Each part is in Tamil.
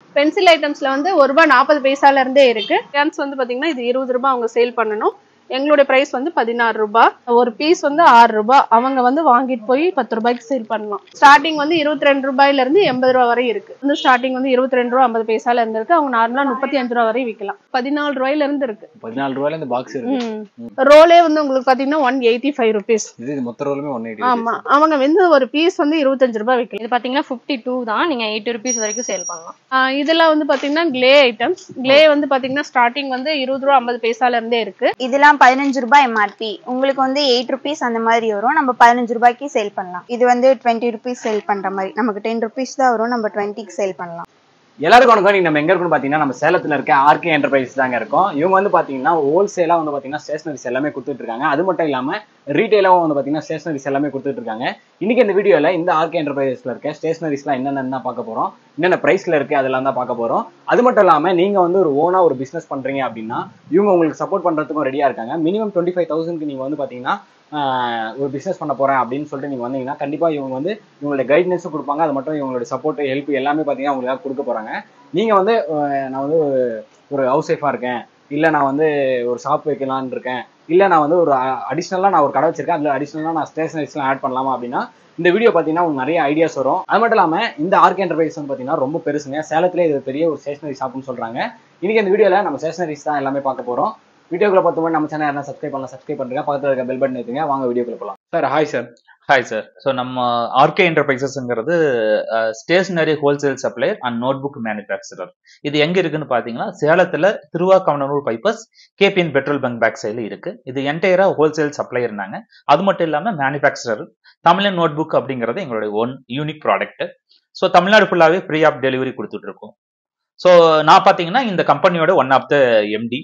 பென்சில் ஐட்டம்ஸ்ல வந்து ஒரு ரூபாய் நாற்பது பைசால இருந்தே இருக்கு கேன்ஸ் வந்து பாத்தீங்கன்னா இது இருபது ரூபாய் அவங்க சேல் பண்ணணும் எங்களுடைய பிரைஸ் வந்து பதினாறு ரூபாய் ஒரு பீஸ் வந்து ஆறு ரூபாய் அவங்க வந்து வாங்கிட்டு போய் பத்து ரூபாய்க்கு சேல் பண்ணலாம் ஸ்டார்டிங் வந்து இருபத்தி ரெண்டு ரூபாயில இருந்து எண்பது ரூபாய் வரை இருக்கு வந்து ஸ்டார்டிங் வந்து இருபத்தி ரெண்டு ரூபா ஐம்பது பைசால இருந்து இருக்கு அவங்க நார்மலா முப்பத்தி அஞ்சு ரூபா வரை விற்கலாம் பதினாலு ரூபாயில இருந்து இருக்கு பதினாலு ரூபாயில இந்த பாக்ஸ் இருக்கு ரோலே வந்து உங்களுக்கு பாத்தீங்கன்னா ஒன் எயிட்டி ஃபைவ் ருபீஸ் இது இது மொத்த ரோலுமே ஒன் எயிட்டி ஆமா அவங்க வந்து ஒரு பீஸ் வந்து இருபத்தஞ்சு ரூபாய் விற்கலாம் இது பாத்தீங்கன்னா ஃபிஃப்டி டூ தான் நீங்க எயிட்டி ருபீஸ் வரைக்கும் சேல் பண்ணலாம் ஆஹ் இதெல்லாம் வந்து பாத்தீங்கன்னா கிளே ஐட்டம்ஸ் கிளே வந்து பாத்தீங்கன்னா ஸ்டார்டிங் வந்து இருபது ரூபா ஐம்பது பைசால இருந்தே இருக்கு இதெல்லாம் பதினஞ்சு ரூபாய் எம்ஆர்பி உங்களுக்கு வந்து எயிட் ருபீஸ் அந்த மாதிரி வரும் நம்ம பதினஞ்சு ரூபாய்க்கு சேல் பண்ணலாம் இது வந்து டுவெண்ட்டி ருபீஸ் சேல் பண்ற மாதிரி நமக்கு டென் ருபீஸ் தான் வரும் நம்ம டுவெண்ட்டிக்கு சேல் பண்ணலாம் எல்லாருக்கும் வணக்கம் நீங்க நம்ம எங்க இருக்கோம் பாத்தீங்கன்னா நம்ம சேலத்துல இருக்க ஆர்கே என்டர்பிரைஸ் தாங்க இருக்கோம் இவங்க வந்து பாத்தீங்கன்னா ஹோல்சேலா வந்து பாத்தீங்கன்னா ஸ்டேஷனரிஸ் எல்லாமே கொடுத்துட்டு இருக்காங்க அது மட்டும் இல்லாம ரீட்டைலாவும் வந்து பாத்தீங்கன்னா ஸ்டேஷனரிஸ் எல்லாமே கொடுத்துட்டு இருக்காங்க இன்னைக்கு இந்த வீடியோல இந்த ஆர்கே என்டர்பிரைஸ்ல இருக்க ஸ்டேஷனரிஸ்லாம் என்னென்னு தான் பார்க்க போறோம் என்னென்ன பிரைஸ்ல இருக்கு அதெல்லாம் தான் பார்க்க போறோம் அது மட்டும் இல்லாம நீங்க வந்து ஒரு ஓனா ஒரு பிசினஸ் பண்றீங்க அப்படின்னா இவங்க உங்களுக்கு சப்போர்ட் பண்றதுக்கும் ரெடியா இருக்காங்க மினிமம் டுவெண்ட்டி ஃபைவ் தௌசண்ட்க்கு நீங்க வந்து பாத்தீங்கன்னா ஆஹ், ஒரு பிசினஸ் பண்ண போறேன் அப்படின்னு சொல்லிட்டு நீங்க வந்தீங்கன்னா கண்டிப்பா இவங்க வந்து இவங்களோட கைடன்ஸும் கொடுப்பாங்க அது மட்டும் இவங்களோட சப்போர்ட் ஹெல்ப் எல்லாமே பாத்தீங்கன்னா அவங்களுக்காக கொடுக்க போறாங்க நீங்க வந்து அஹ், நான் வந்து ஒரு- ஒரு ஹவுஸ் ஒய்ஃபா இருக்கேன் இல்ல நான் வந்து ஒரு ஷாப் வைக்கலாம்னு இருக்கேன் இல்ல நான் வந்து ஒரு அடிஷ்னலா நான் ஒரு கடை வச்சிருக்கேன் அதுல அடிஷ்னலா நான் ஸ்டேஷனரிஸ்லாம் ஆட் பண்ணலாமா அப்படின்னா இந்த வீடியோ பார்த்தீங்கன்னா உங்களுக்கு நிறைய ஐடியாஸ் வரும் அது மட்டும் இல்லாம இந்த ஆர்க் என்டர்பிரைஸ் வந்து பார்த்தீங்கன்னா ரொம்ப பெருசுங்க சேலத்திலே இது பெரிய ஒரு ஸ்டேஷனரி ஷாப்னு சொல்றாங்க இன்னைக்கு இந்த வீடியோல நம்ம ஸ்டேஷனரிஸ் தான் எல்லாமே பார்க்க போறோம் வீடியோக்குள்ள பார்த்த மாதிரி நம்ம சேனல் யாரா சப்ஸ்கிரைப் பண்ணலாம் சப்ஸ்கிரைப் பண்ணுங்க பக்கத்துல இருக்க பெல் பட்டன் எடுத்துங்க வாங்க வீடியோக்குள்ள போலாம் sir hi sir hi sir so நம்ம ஆர்கே என்டர்பிரைசஸ்ங்கிறது stationery wholesale supplier and notebook manufacturer இது எங்க இருக்குன்னு பாத்தீங்கன்னா சேலத்துல Thiruvakkamanur bypass KPN petrol bunk back சைடில் இருக்கு இது என்டையரா ஹோல்சேல் சப்ளையர்னாங்க அது மட்டும் இல்லாம மேனுஃபேக்சரர் தமிழன் நோட் புக் அப்படிங்கிறது எங்களுடைய one unique product so Tamil Nadu ஃபுல்லாவே ஃப்ரீ ஆஃப் டெலிவரி கொடுத்துட்டு இருக்கோம் ஸோ நான் பாத்தீங்கன்னா இந்த கம்பெனியோட one of the MD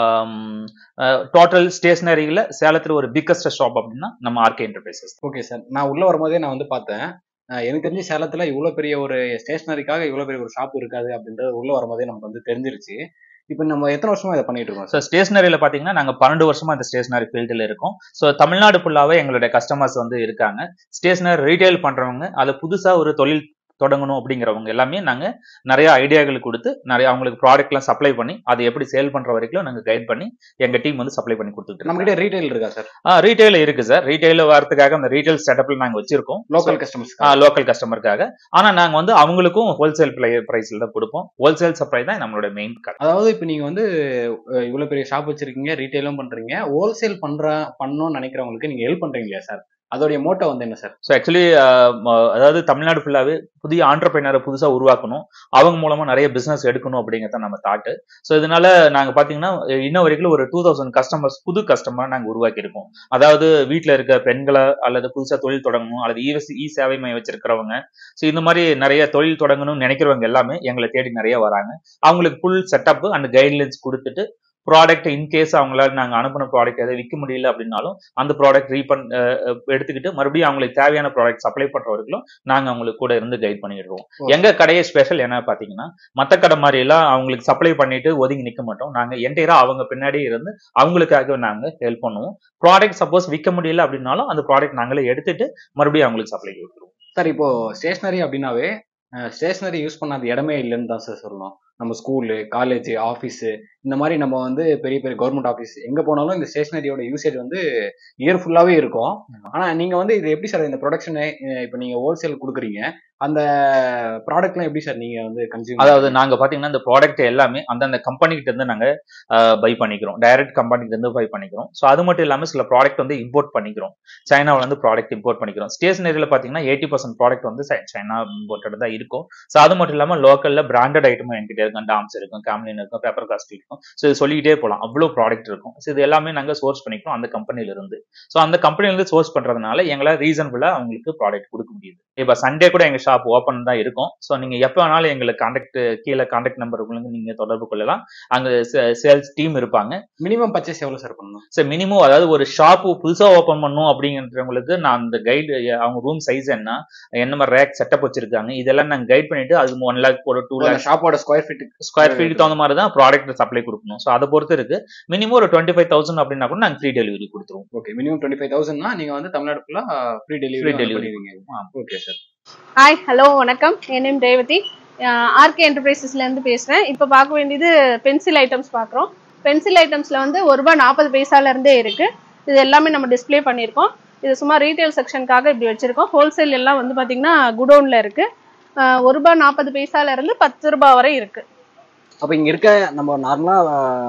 total ஸ்டேஷனரியில சேலத்துல ஒரு பிக்கஸ்ட் ஷாப் அப்படின்னா நம்ம ஆர்கே என்டர்பிரைசஸ் ஓகே சார் நான் உள்ள வரும்போதே நான் வந்து பார்த்தேன் அஹ் எனக்கு தெரிஞ்சு சேலத்துல இவ்வளவு பெரிய ஒரு ஸ்டேஷனரிக்காக இவ்வளவு பெரிய ஒரு ஷாப் இருக்காது அப்படின்றது உள்ள வரும்போதே நமக்கு வந்து தெரிஞ்சிருச்சு இப்போ நம்ம எத்தனை வருஷமா இதை பண்ணிட்டு இருக்கோம் ஸோ ஸ்டேஷனரியில் பார்த்தீங்கன்னா நாங்கள் பன்னெண்டு வருஷமா இந்த ஸ்டேஷனரி ஃபீல்டில் இருக்கோம் ஸோ தமிழ்நாடு ஃபுல்லாகவே எங்களுடைய கஸ்டமர்ஸ் வந்து இருக்காங்க ஸ்டேஷனரி ரீட்டைல் பண்ணுறவங்க அதை புதுசாக ஒரு தொழில் தொடங்கணும் அப்படிங்கிறவங்க எல்லாமே நாங்கள் நிறைய ஐடியாக்கள் கொடுத்து நிறைய அவங்களுக்கு ப்ராடக்ட்லாம் சப்ளை பண்ணி அதை எப்படி சேல் பண்ணுற வரைக்கும் நாங்கள் கைட் பண்ணி எங்கள் டீம் வந்து சப்ளை பண்ணி கொடுத்துட்டு நம்ம இருக்கோம் கிட்ட ரீட்டைல் இருக்கா சார் ஆ ரீட்டைல் இருக்கு சார் ரீட்டைல் வரதுக்காக அந்த ரீட்டைல் செட்டப்பில் நாங்கள் வச்சிருக்கோம் லோக்கல் கஸ்டமர்ஸ் லோக்கல் கஸ்டமருக்காக ஆனால் நாங்கள் வந்து அவங்களுக்கும் ஹோல்சேல் ப்ரைஸில் தான் கொடுப்போம் ஹோல்சேல் சப்ளை தான் நம்மளோட மெயின் கடை அதாவது இப்போ நீங்க வந்து அஹ், இவ்வளவு பெரிய ஷாப் வச்சிருக்கீங்க ரீட்டைலும் பண்றீங்க ஹோல்சேல் பண்ற பண்ணணும்னு நினைக்கிறவங்களுக்கு நீங்க ஹெல்ப் பண்றீங்க இல்லையா சார் அதோடைய மோட்டோ வந்து என்ன சார் ஸோ ஆக்சுவலி அதாவது தமிழ்நாடு ஃபுல்லாவே புதிய ஆண்டர்பிரினரை புதுசா உருவாக்கணும் அவங்க மூலமா நிறைய பிசினஸ் எடுக்கணும் அப்படிங்கிறத நம்ம தாட்டு ஸோ இதனால நாங்க பாத்தீங்கன்னா இன்ன வரைக்கும் ஒரு டூ தௌசண்ட் கஸ்டமர்ஸ் புது கஸ்டமர் நாங்க உருவாக்கி இருக்கோம் அதாவது வீட்ல இருக்க பெண்களை அல்லது புதுசா தொழில் தொடங்கணும் அல்லது இ இ சேவை மையம் வச்சிருக்கிறவங்க ஸோ இந்த மாதிரி நிறைய தொழில் தொடங்கணும்னு நினைக்கிறவங்க எல்லாமே எங்களை தேடி நிறைய வராங்க அவங்களுக்கு ஃபுல் செட்டப் அண்ட் கைட்லைன்ஸ் கொடுத்துட்டு ப்ராடக்ட் இன்கேஸ் அவங்களால நாங்க அனுப்பின ப்ராடக்ட் எதை விற்க முடியல அப்படின்னாலும் அந்த ப்ராடக்ட் ரீபன் எடுத்துக்கிட்டு மறுபடியும் அவங்களுக்கு தேவையான ப்ராடக்ட் சப்ளை பண்ற வரைக்கும் நாங்க அவங்களுக்கு கூட இருந்து கைட் பண்ணிடுவோம் ஓ. எங்க கடையை ஸ்பெஷல் என்ன பாத்தீங்கன்னா மத்த கடை மாதிரி எல்லாம் அவங்களுக்கு சப்ளை பண்ணிட்டு ஒதுங்கி நிக்க மாட்டோம் நாங்க என்டையரா அவங்க பின்னாடியே இருந்து அவங்களுக்காக நாங்க ஹெல்ப் பண்ணுவோம் ப்ராடக்ட் சப்போஸ் விற்க முடியல அப்படின்னாலும் அந்த ப்ராடக்ட் நாங்களே எடுத்துட்டு மறுபடியும் அவங்களுக்கு சப்ளை கொடுத்துருவோம் சார் இப்போ ஸ்டேஷனரி அப்படின்னாவே ஸ்டேஷனரி யூஸ் பண்ணாத இடமே இல்லைன்னு தான் சார் சொல்லணும் நம்ம ஸ்கூலு காலேஜ் ஆஃபீஸு இந்த மாதிரி நம்ம வந்து பெரிய பெரிய கவர்மெண்ட் ஆஃபீஸ் எங்க போனாலும் இந்த ஸ்டேஷனரியோட யூசேஜ் வந்து இயர் ஃபுல்லாவே இருக்கும் ஆனா நீங்க வந்து இது எப்படி சார் இந்த ப்ரொடக்ஷனு இப்போ நீங்க ஹோல்சேல் கொடுக்குறீங்க அந்த ப்ராடக்ட்லாம் எப்படி சார் நீங்க வந்து கன்சியூம் அதாவது நாங்க பாத்தீங்கன்னா இந்த ப்ராடக்ட் எல்லாமே அந்தந்த கம்பெனி கிட்ட இருந்து நாங்க பை பண்ணிக்கிறோம் டைரக்ட் கம்பெனி கிட்ட இருந்து பை பண்ணிக்கிறோம் ஸோ அது மட்டும் இல்லாம சில ப்ராடக்ட் வந்து இம்போர்ட் பண்ணிக்கிறோம் சைனாவுல இருந்து ப்ராடக்ட் இம்போர்ட் பண்ணிக்கிறோம் ஸ்டேஷனரியில பாத்தீங்கன்னா எயிட்டி பர்சன்ட் ப்ராடக்ட் வந்து சை- சைனா இம்போர்ட்டட் தான் இருக்கும் ஸோ அது மட்டும் இல்லாம லோக்கல்ல பிராண்டட் ஐட்டமும் என்கிட்ட இருக்கும் டாம்ஸ் இருக்கும் கேம்லின் இருக்கும் பேப்பர் காஸ்ட் இருக்கும் ஸோ இது சொல்லிக்கிட்டே போகலாம் அவ்வளோ ப்ராடக்ட் இருக்கும் ஸோ இது எல்லாமே நாங்க சோர்ஸ் பண்ணிக்கிறோம் அந்த கம்பெனில இருந்து ஸோ அந்த கம்பெனில இருந்து சோர்ஸ் பண்றதுனால எங்களால் ரீசனபிளா அவங்களுக்கு ப்ராடக்ட் கொடுக்க முடியுது இப்போ சண்டே கூட எங்க ஷாப் ஓப்பன் தான் இருக்கும் ஸோ நீங்க எப்போ வேணாலும் எங்களுக்கு கான்டாக்ட் கீழே கான்டாக்ட் நம்பர் உங்களுக்கு நீங்க தொடர்பு கொள்ளலாம் அங்க சேல்ஸ் டீம் இருப்பாங்க மினிமம் பர்ச்சேஸ் எவ்வளவு சார் பண்ணணும் ஸோ மினிமம் அதாவது ஒரு ஷாப் புதுசா ஓப்பன் பண்ணும் அப்படிங்கிறவங்களுக்கு நான் அந்த கைடு அவங்க ரூம் சைஸ் என்ன என்ன மாதிரி ரேக் செட்டப் வச்சிருக்காங்க இதெல்லாம் நாங்க கைட் பண்ணிட்டு அது ஒன் லேக் ஒரு டூ அந்த லேக் ஷாப்போட ஸ்கொயர் ஃபீட் ஸ்கொயர் ஃபீட் தகுந்த மாதிரி தான் ப்ராடக்ட் சப்ளை கொடுக்கணும் ஸோ அதை பொறுத்து இருக்கு மினிமம் ஒரு டுவெண்ட்டி ஃபைவ் தௌசண்ட் அப்படின்னா கூட நாங்கள் ஃப்ரீ டெலிவரி கொடுத்துருவோம் ஓகே மினிமம் டுவெண்ட்டி ஃபைவ் தௌசண்ட்னா நீங்க வந்து தமிழ்நாடு ஃபுல்லா ஃப்ரீ டெலிவரி Free delivery. பண்ணிடுவீங்க ஓகே சார் ஹாய் ஹலோ வணக்கம் என் நேம் ரேவதி ஆர்கே என்டர்பிரைசஸ்ல இருந்து பேசுறேன் இப்போ பார்க்க வேண்டியது பென்சில் ஐட்டம்ஸ் பார்க்குறோம் பென்சில் ஐட்டம்ஸ்ல வந்து ஒரு ரூபாய் நாற்பது பைசால இருந்தே இருக்கு இது எல்லாமே நம்ம டிஸ்ப்ளே பண்ணியிருக்கோம் இது சும்மா ரீட்டைல் செக்ஷனுக்காக இப்படி வச்சிருக்கோம் ஹோல்சேல் எல்லாம் வந்து பாத்தீங்கன்னா குடோன்ல இருக்கு ஆஹ் ஒரு ரூபாய் நாற்பது பைசால இருந்து பத்து ரூபாய் வரை இருக்கு அப்ப இங்க இருக்க நம்ம நார்மலா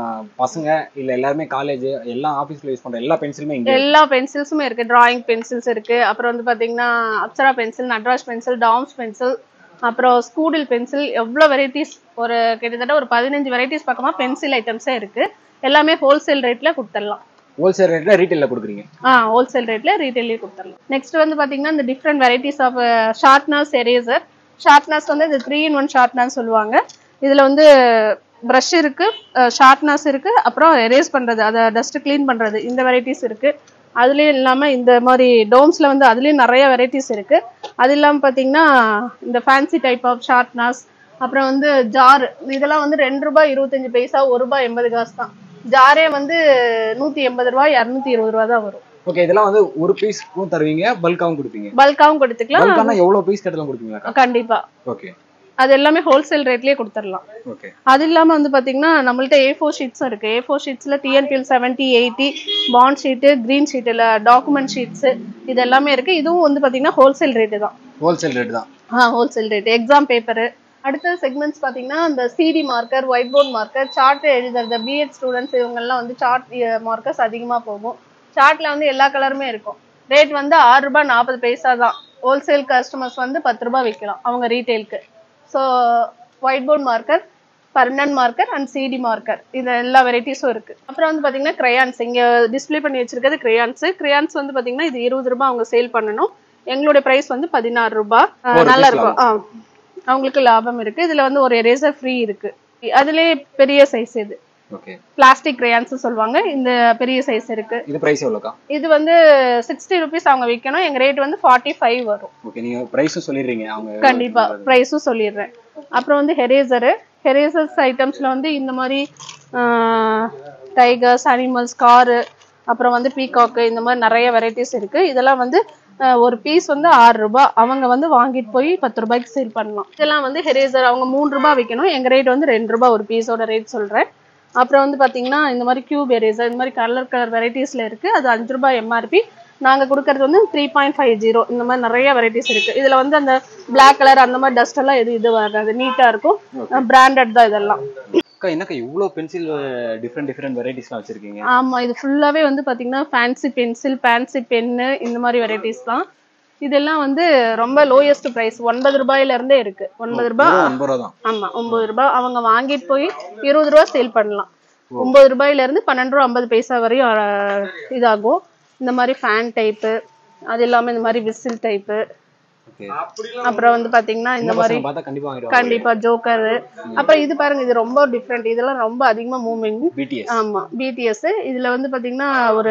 பசங்க இல்ல எல்லாருமே காலேஜ் எல்லா ஆபீஸ்ல யூஸ் பண்ற எல்லா பென்சிலுமே இங்க இருக்கு. எல்லா பென்சில்ஸுமே இருக்கு டிராயிங் பென்சில்ஸ் இருக்கு அப்புறம் வந்து பாத்தீங்கன்னா Apsara pencil Natraj pencil Doms pencil அப்புறம் ஸ்கூடில் பென்சில் எவ்வளோ வெரைட்டிஸ் ஒரு கிட்டத்தட்ட ஒரு பதினஞ்சு வெரைட்டிஸ் பக்கமா பென்சில் ஐட்டம்ஸே இருக்கு எல்லாமே ஹோல்சேல் ரேட்ல கொடுத்துடலாம் ஹோல்சேல் ரேட்ல ரீட்டைல்ல கொடுக்குறீங்க ஆ ஹோல்சேல் ரேட்ல ரீட்டைலே கொடுத்துடலாம் நெக்ஸ்ட் வந்து பாத்தீங்கன்னா இந்த different varieties of sharpeners eraser sharpeners வந்து இந்த த்ரீ இன் ஒன் ஷார்ப்னர் சொல்லுவாங்க இதுல வந்து ப்ரஷ் இருக்கு ஷார்ப்னர்ஸ் இருக்கு அப்புறம் எரேஸ் பண்றது அதை டஸ்ட் க்ளீன் பண்றது இந்த வெரைட்டிஸ் இருக்கு அதுலயும் இல்லாம இந்த மாதிரி டோம்ஸ்ல வந்து அதுலயும் நிறைய வெரைட்டிஸ் இருக்கு அது இல்லாம பாத்தீங்கன்னா இந்த ஃபேன்சி டைப் ஆஃப் ஷார்ப்னர்ஸ் அப்புறம் வந்து ஜார் இதெல்லாம் வந்து ரெண்டு ரூபாய் இருபத்தஞ்சு பைசா ஒரு ரூபாய் எண்பது காசு தான் ஜாரே வந்து நூத்தி எண்பது ரூபாய் இரநூத்தி இருபது ரூபா தான் வரும் ஓகே இதெல்லாம் வந்து ஒரு பீஸ்க்கும் தருவீங்க பல்காவும் கொடுப்பீங்க பல்காவும் கொடுத்துக்கலாம் பல்கானா எவ்வளவு பீஸ் கட்டலாம் கொடுப்பீங்களா கண்டிப்பா ஓகே அது எல்லாமே ஹோல்சேல் ரேட்லயே கொடுத்துடலாம் ஓகே அது இல்லாம வந்து பாத்தீங்கன்னா நம்மள்ட்ட ஏ ஃபோர் ஷீட்ஸும் இருக்கு ஏ ஃபோர் ஷீட்ஸ்ல TNPL seventy eighty bond sheet green ஷீட்டில் டாக்குமெண்ட் ஷீட்ஸ் இது எல்லாமே இருக்கு இதுவும் வந்து பாத்தீங்கன்னா ஹோல்சேல் ரேட்டு தான் ஹோல்சேல் ரேட் தான் ஆ ஹோல்சேல் ரேட் எக்ஸாம் பேப்பரு அடுத்த செக்மெண்ட்ஸ் பாத்தீங்கன்னா இந்த CD marker white board marker chart எழுதுறது பிஎட் ஸ்டூடெண்ட்ஸ் இவங்கெல்லாம் வந்து சார்ட் மார்க்கர்ஸ் அதிகமா போகும் சார்ட்ல வந்து எல்லா கலருமே இருக்கும் ரேட் வந்து ஆறு ரூபாய் நாற்பது பைசா தான் ஹோல்சேல் கஸ்டமர்ஸ் வந்து பத்து ரூபாய் விற்கலாம் அவங்க ரீட்டைலுக்கு so white board marker permanent marker and CD marker இது எல்லா வெரைட்டிஸும் இருக்கு அப்புறம் வந்து பாத்தீங்கன்னா கிரையான்ஸ் இங்க டிஸ்ப்ளே பண்ணி வச்சிருக்கிறது கிரையான்ஸ் கிரையான்ஸ் வந்து பாத்தீங்கன்னா இது இருபது ரூபாய் அவங்க சேல் பண்ணணும் எங்களுடைய பிரைஸ் வந்து பதினாறு ரூபாய் அஹ் ஒரு நல்லா piece இருக்கும் ஆ அவங்களுக்கு லாபம் இருக்கு இதுல வந்து ஒரு எரேசர் ஃப்ரீ இருக்கு அதுலயே பெரிய சைஸ் இது ஓகே பிளாஸ்டிக் கிரையான்ஸ் சொல்லுவாங்க இந்த பெரிய சைஸ் இருக்கு இது பிரைஸ் எவ்வளோக்கா இது வந்து சிக்ஸ்டி ருபீஸ் அவங்க விற்கணும் எங்க ரேட் வந்து ஃபார்ட்டி ஃபைவ் வரும் ஓகே நீங்க பிரைஸும் சொல்லிடுறீங்க அவங்க கண்டிப்பா ப்ரைஸும் சொல்லிடுறேன் அப்புறம் வந்து ஹெரேசரு ஹெரேசர்ஸ் ஐட்டம்ஸ்ல வந்து இந்த மாதிரி டைகர்ஸ் அனிமல்ஸ் காரு அப்புறம் வந்து பீகாக்கு இந்த மாதிரி நிறைய வெரைட்டிஸ் இருக்கு இதெல்லாம் வந்து ஆஹ் ஒரு பீஸ் வந்து ஆறு ரூபாய் அவங்க வந்து வாங்கிட்டு போய் பத்து ரூபாய்க்கு சேல் பண்ணலாம் இதெல்லாம் வந்து ஹெரேசர் அவங்க மூணு ரூபாய் விற்கணும் எங்க ரேட் வந்து ரெண்டு ரூபாய் ஒரு பீஸோட ரேட் சொல்றேன் அப்புறம் வந்து பாத்தீங்கன்னா இந்த மாதிரி கியூப் எரேசர் இந்த மாதிரி கலர் கலர் வெரைட்டிஸ்ல இருக்கு அது அஞ்சு ரூபாய் எம்ஆர்பி நாங்க கொடுக்கறது வந்து த்ரீ பாயிண்ட் ஃபைவ் ஜீரோ இந்த மாதிரி நிறைய வெரைட்டிஸ் இருக்கு இதுல வந்து அந்த பிளாக் கலர் அந்த மாதிரி டஸ்ட் எல்லாம் எது இது வராது நீட்டா இருக்கும் பிராண்டட் தான் இதெல்லாம் அக்கா என்னக்கா இவ்வளோ பென்சில் டிஃப்ரெண்ட் டிஃப்ரெண்ட் வெரைட்டிஸ்லாம் வச்சிருக்கீங்க ஆமா இது ஃபுல்லாவே வந்து பாத்தீங்கன்னா ஃபேன்சி பென்சில் ஃபேன்சி பென்னு இந்த மாதிரி வெரைட்டிஸ் தான் இதெல்லாம் வந்து ரொம்ப லோயஸ்ட் பிரைஸ் ஒன்பது ரூபாயில இருந்தே இருக்கு ஒன்பது ரூபாய் வெறும் ஒன்பது ரூபா தான் ஆமா ஒன்பது ரூபாய் அவங்க வாங்கிட்டு போய் இருபது ரூபாய் சேல் பண்ணலாம் ஒன்பது ரூபாயில இருந்து பன்னெண்டு ரூபா ஐம்பது பைசா வரையும் அஹ், இதாகும் இந்த மாதிரி ஃபேன் டைப்பு அது இல்லாம இந்த மாதிரி விசில் டைப்பு ஓகே அப்புறம் வந்து பாத்தீங்கன்னா இந்த இந்த மாதிரி பசங்க பார்த்தா கண்டிப்பா வாங்கிடுவாங்க கண்டிப்பா ஜோக்கர் அப்புறம் இது பாருங்க இது ரொம்ப டிஃப்ரெண்ட் இதெல்லாம் ரொம்ப அதிகமா மூவிங் பிடிஎஸ் ஆமா பிடிஎஸ் இதுல வந்து பாத்தீங்கன்னா ஒரு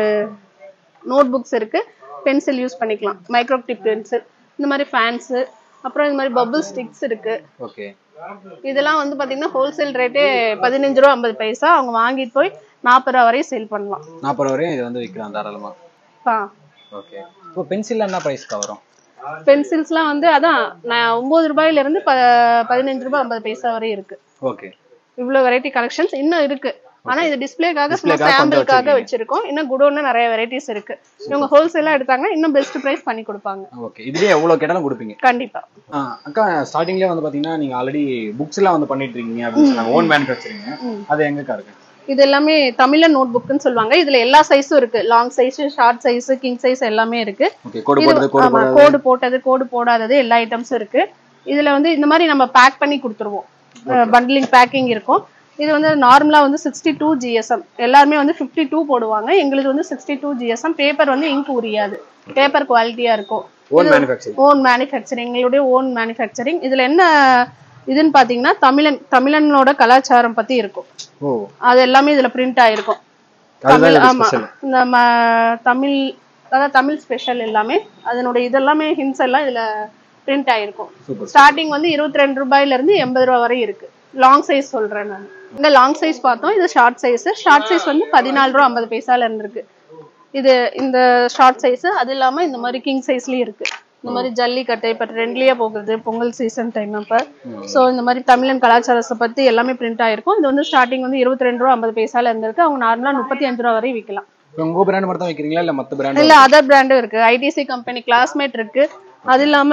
நோட் புக்ஸ் இருக்கு பென்சில் யூஸ் பண்ணிக்கலாம் மைக்ரோ டிப் பென்சில் இந்த மாதிரி ஃபேன்ஸ் அப்புறம் இந்த மாதிரி பபிள் ஸ்டிக்ஸ் இருக்கு ஓகே இதெல்லாம் வந்து பாத்தீங்கன்னா ஹோல்சேல் ரேட்டே பதினஞ்சு ரூபா ஐம்பது பைசா அவங்க வாங்கிட்டு போய் நாற்பது ரூபா வரையும் சேல் பண்ணலாம் நாற்பது வரையும் இது வந்து விற்கலாம் தாராளமா ஆ ஓகே இப்போ பென்சில் என்ன ப்ரைஸ்க்கா வரும் பென்சில்ஸ்லாம் வந்து அதான் நான் ஒன்பது ரூபாயில இருந்து ப பதினஞ்சு ரூபாய் ஐம்பது பைசா வரை இருக்கு ஓகே இவ்வளவு வெரைட்டி கலெக்ஷன்ஸ் இன்னும் இருக்கு ஆனா இது டிஸ்பிளேக்காக சும்மா Displayக்காக கொஞ்சம் சாம்பிளுக்காக வச்சிருக்கோம் இன்னும் குடோன்ல நிறைய வெரைட்டிஸ் இருக்கு இவங்க ஹோல்சேலா எடுத்தாங்கன்னா இன்னும் பெஸ்ட் பிரைஸ் பண்ணி கொடுப்பாங்க ஓகே இதுலயே எவ்வளவு கேட்டாலும் கொடுப்பீங்க கண்டிப்பா ஆ, அக்கா ஸ்டார்டிங்லேயே வந்து பாத்தீங்கன்னா நீங்க ஆல்ரெடி புக்ஸ் எல்லாம் வந்து பண்ணிட்டு இருக்கீங்க அப்படின்னு சொன்னாங்க ஓன் மேனுஃபேக்சரிங் அது எங்கக்கா இருக்கு இது எல்லாமே தமிழன் நோட் புக்னு சொல்லுவாங்க இதுல எல்லா சைஸும் இருக்கு long size short size king size எல்லாமே இருக்கு ஓகே கோடு இது போடுறது கோடு ஆமா போடுறது கோடு போட்டது கோடு போடாதது எல்லா ஐட்டம்ஸும் இருக்கு இதுல வந்து இந்த மாதிரி நம்ம பேக் பண்ணி கொடுத்துருவோம் பண்டிலிங் பேக்கிங் இருக்கும் இது வந்து நார்மலா வந்து சிக்ஸ்டி டூ ஜிஎஸ்எம் எல்லாருமே வந்து ஃபிஃப்டி டூ போடுவாங்க எங்களுக்கு வந்து சிக்ஸ்டி டூ ஜிஎஸ்எம் பேப்பர் வந்து இங்க் உரியாது பேப்பர் குவாலிட்டியா இருக்கும் ஓன் மேனுஃபேக்சரிங் ஓன் மேனுஃபேக்சரிங் எங்களுடைய ஓன் மேனுஃபேக்சரிங் இதுல என்ன இதுன்னு பாத்தீங்கன்னா தமிழன் தமிழனோட கலாச்சாரம் பத்தி இருக்கும் ஓ அது எல்லாமே இதுல பிரிண்ட் ஆயிருக்கும் அதுதான் தமிழ் இது ஆமா ஸ்பெஷல் இந்த ம- தமிழ் அதாவது தமிழ் ஸ்பெஷல் எல்லாமே அதனுடைய இதெல்லாமே ஹின்ஸ் எல்லாம் இதுல பிரிண்ட் ஆயிருக்கும் சூப்பர் ஸ்டார்டிங் வந்து இருபத்தி ரெண்டு ரூபாயில இருந்து எண்பது ரூபாய் வரை இருக்கு லாங் சைஸ் சொல்றேன் நான் இந்த லாங் சைஸ் பார்த்தோம் இது ஷார்ட் சைஸ் ஷார்ட் சைஸ் வந்து பதினாலு ரூபா ஐம்பது பைசால இருந்து இருக்கு இது இந்த ஷார்ட் சைஸ் அது இல்லாம இந்த மாதிரி கிங் சைஸ்லயும் இருக்கு இந்த மாதிரி ஜல்லிக்கட்டு இப்ப ட்ரெண்ட்லியா போகுது பொங்கல் சீசன் டைம் அப்ப சோ இந்த மாதிரி தமிழன் கலாச்சாரத்தை பத்தி எல்லாமே பிரிண்ட் ஆயிருக்கும் இது வந்து ஸ்டார்டிங் வந்து இருபத்தி ரெண்டு ரூபா ஐம்பது பைசால இருந்திருக்கு அவங்க நார்மலா முப்பத்தி அஞ்சு ரூபா வரை விற்கலாம் இப்போ உங்க பிராண்ட் மட்டும் தான் வைக்கிறீங்களா இல்ல மத்த பிராண்ட் இல்ல அதர் பிராண்டும் இருக்கு ஐடிசி கம்பெனி கிளாஸ்மேட் இருக்கு அது இல்லாம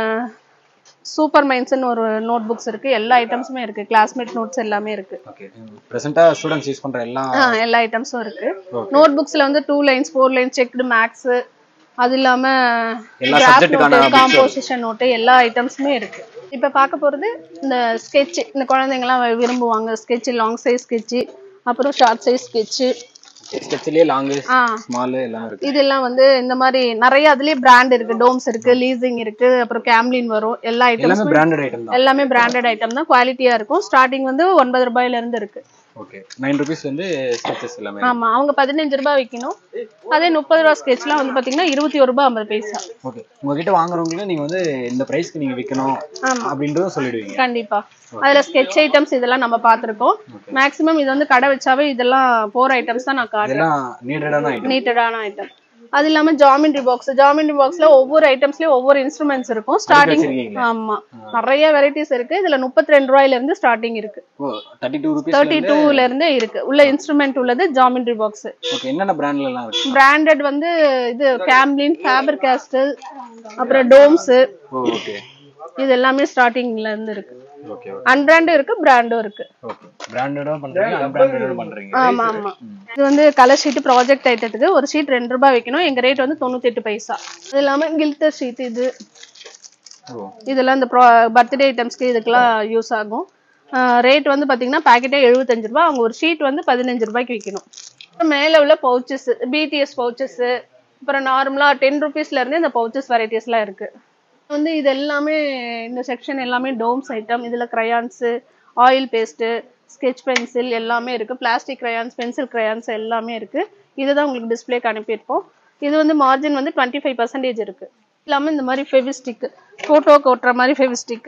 சூப்பர் மைன்ஸ்னு ஒரு நோட் புக்ஸ் இருக்கு எல்லா ஐட்டம்ஸுமே இருக்கு கிளாஸ்மேட் நோட்ஸ் எல்லாமே இருக்கு ஓகே பிரசன்ட்டா ஸ்டூடெண்ட்ஸ் யூஸ் பண்ற எல்லா ஆ, எல்லா ஐட்டம்ஸும் இருக்கு நோட் புக்ஸ்ல வந்து two lines four lines checked maths அது இல்லாம எல்லா subject-க்கான books காம்போசிஷன் நோட்டு எல்லா ஐட்டம்ஸுமே இருக்கு இப்ப பார்க்க போறது இந்த ஸ்கெட்ச் இந்த குழந்தைங்க எல்லாம் விரும்புவாங்க ஸ்கெட்ச் லாங் சைஸ் ஸ்கெட்ச் அப்புறம் ஷார்ட் சைஸ் ஸ்கெட்ச் ஸ்கெட்ச்லயே லாங் ஆ ஸ்மால் எல்லாம் இருக்கு இதெல்லாம் வந்து இந்த மாதிரி நிறைய அதுலயே பிராண்ட் இருக்கு டோம்ஸ் இருக்கு லீசிங் இருக்கு அப்புறம் கேம்லின் வரும் எல்லா எல்லாமே ஐட்டம்ஸ் பிராண்டட் ஐட்டம் தான் எல்லாமே பிராண்டட் ஐட்டம் தான் குவாலிட்டியா இருக்கும் ஸ்டார்டிங் வந்து ஒன்பது ரூபாயில இருந்து இருக்கு ஓகே நைன் ருபீஸ் வந்து ஸ்கெச்சஸ் எல்லாமே ஆமா அவங்க பதினஞ்சு ரூபாய் விற்கணும் அதே முப்பது ரூபா ஸ்கெட்ச்லாம் வந்து பாத்தீங்கன்னா இருபத்தி ஒரு ரூபாய் ஐம்பது பைசா ஓகே உங்ககிட்ட வாங்குறவங்களுக்கு நீங்க வந்து இந்த பிரைஸ்க்கு நீங்க விற்கணும் ஆமா. அப்படின்றதும் சொல்லிடுவீங்க கண்டிப்பா அதுல ஸ்கெட்ச் ஐட்டம்ஸ் இதெல்லாம் நம்ம பார்த்திருக்கோம் மேக்ஸிமம் இது வந்து கடை வச்சாவே இதெல்லாம் போற ஐட்டம்ஸ் தான் நான் காட்டுறேன் இதெல்லாம் நீடடான ஐட்டம் நீட்டடான ஐட்டம் அது இல்லாம ஜாமெண்ட்ரி பாக்ஸ் ஜாமெண்ட்ரி பாக்ஸ்ல ஒவ்வொரு ஐட்டம்ஸ்லயும் ஒவ்வொரு இன்ஸ்ட்ருமெண்ட்ஸ் இருக்கும் ஸ்டார்டிங் வச்சிருக்கீங்களா? ஆமா நிறைய வெரைட்டிஸ் இருக்கு இதுல முப்பத்தி ரெண்டு ரூபாயில இருந்து ஸ்டார்டிங் இருக்கு oh thirty two rupees thirty டூல இருந்தே இருக்கு உள்ள இன்ஸ்ட்ருமெண்ட் உள்ளது ஜாமெண்ட்ரி பாக்ஸ் ஓகே என்னென்ன பிராண்ட்ல எல்லாம் இருக்கு பிராண்டட் வந்து இது கேம்லின் ஃபேபர் கேஸ்டல் அப்புறம் டோம்ஸ் ஓ ஓகே இது எல்லாமே ஸ்டார்டிங்ல இருந்து இருக்கு ஓகே அன்பிராண்டும் இருக்கு பிராண்டும் இருக்கு ஓகே பிராண்டடும் பண்றீங்க அன்பிராண்டடும் பண்றீங்க ஆமா ஆமா இது வந்து கலர் ஷீட் ப்ராஜெக்ட் ஐட்டத்துக்கு ஒரு ஷீட் ரெண்டு ரூபாய் வைக்கணும் எங்க ரேட் வந்து தொண்ணூத்தி எட்டு பைசா அது இல்லாம கில்டர் ஷீட் இது ஓ இதெல்லாம் இந்த பர்த்டே ஐட்டம்ஸ்க்கு இதுக்கெல்லாம் யூஸ் ஆகும் ரேட் வந்து பாத்தீங்கன்னா பாக்கெட்டே எழுபத்தஞ்சு ரூபாய் அவங்க ஒரு ஷீட் வந்து பதினஞ்சு ரூபாய்க்கு விற்கணும் அப்புறம் மேல உள்ள பவுச்சஸ் பிடிஎஸ் பவுச்சஸ் அப்புறம் நார்மலா டென் ருபீஸ்ல இருந்து இந்த பவுச்சஸ் வெரைட்டிஸ்லாம் இருக்கு வந்து இது எல்லாமே இந்த செக்ஷன் எல்லாமே டோம்ஸ் ஐட்டம் இதுல crayons oil paste sketch pencil எல்லாமே இருக்கு பிளாஸ்டிக் கிரையான்ஸ் பென்சில் கிரையான்ஸ் எல்லாமே இருக்கு இதுதான் உங்களுக்கு டிஸ்பிளேக்கு அனுப்பியிருப்போம் இது வந்து மார்ஜின் வந்து டுவெண்ட்டி ஃபைவ் பர்சன்டேஜ் இருக்கு இல்லாம இந்த மாதிரி ஃபெவிஸ்டிக் போட்டோக்கு ஒட்டுற மாதிரி ஃபெவிஸ்டிக்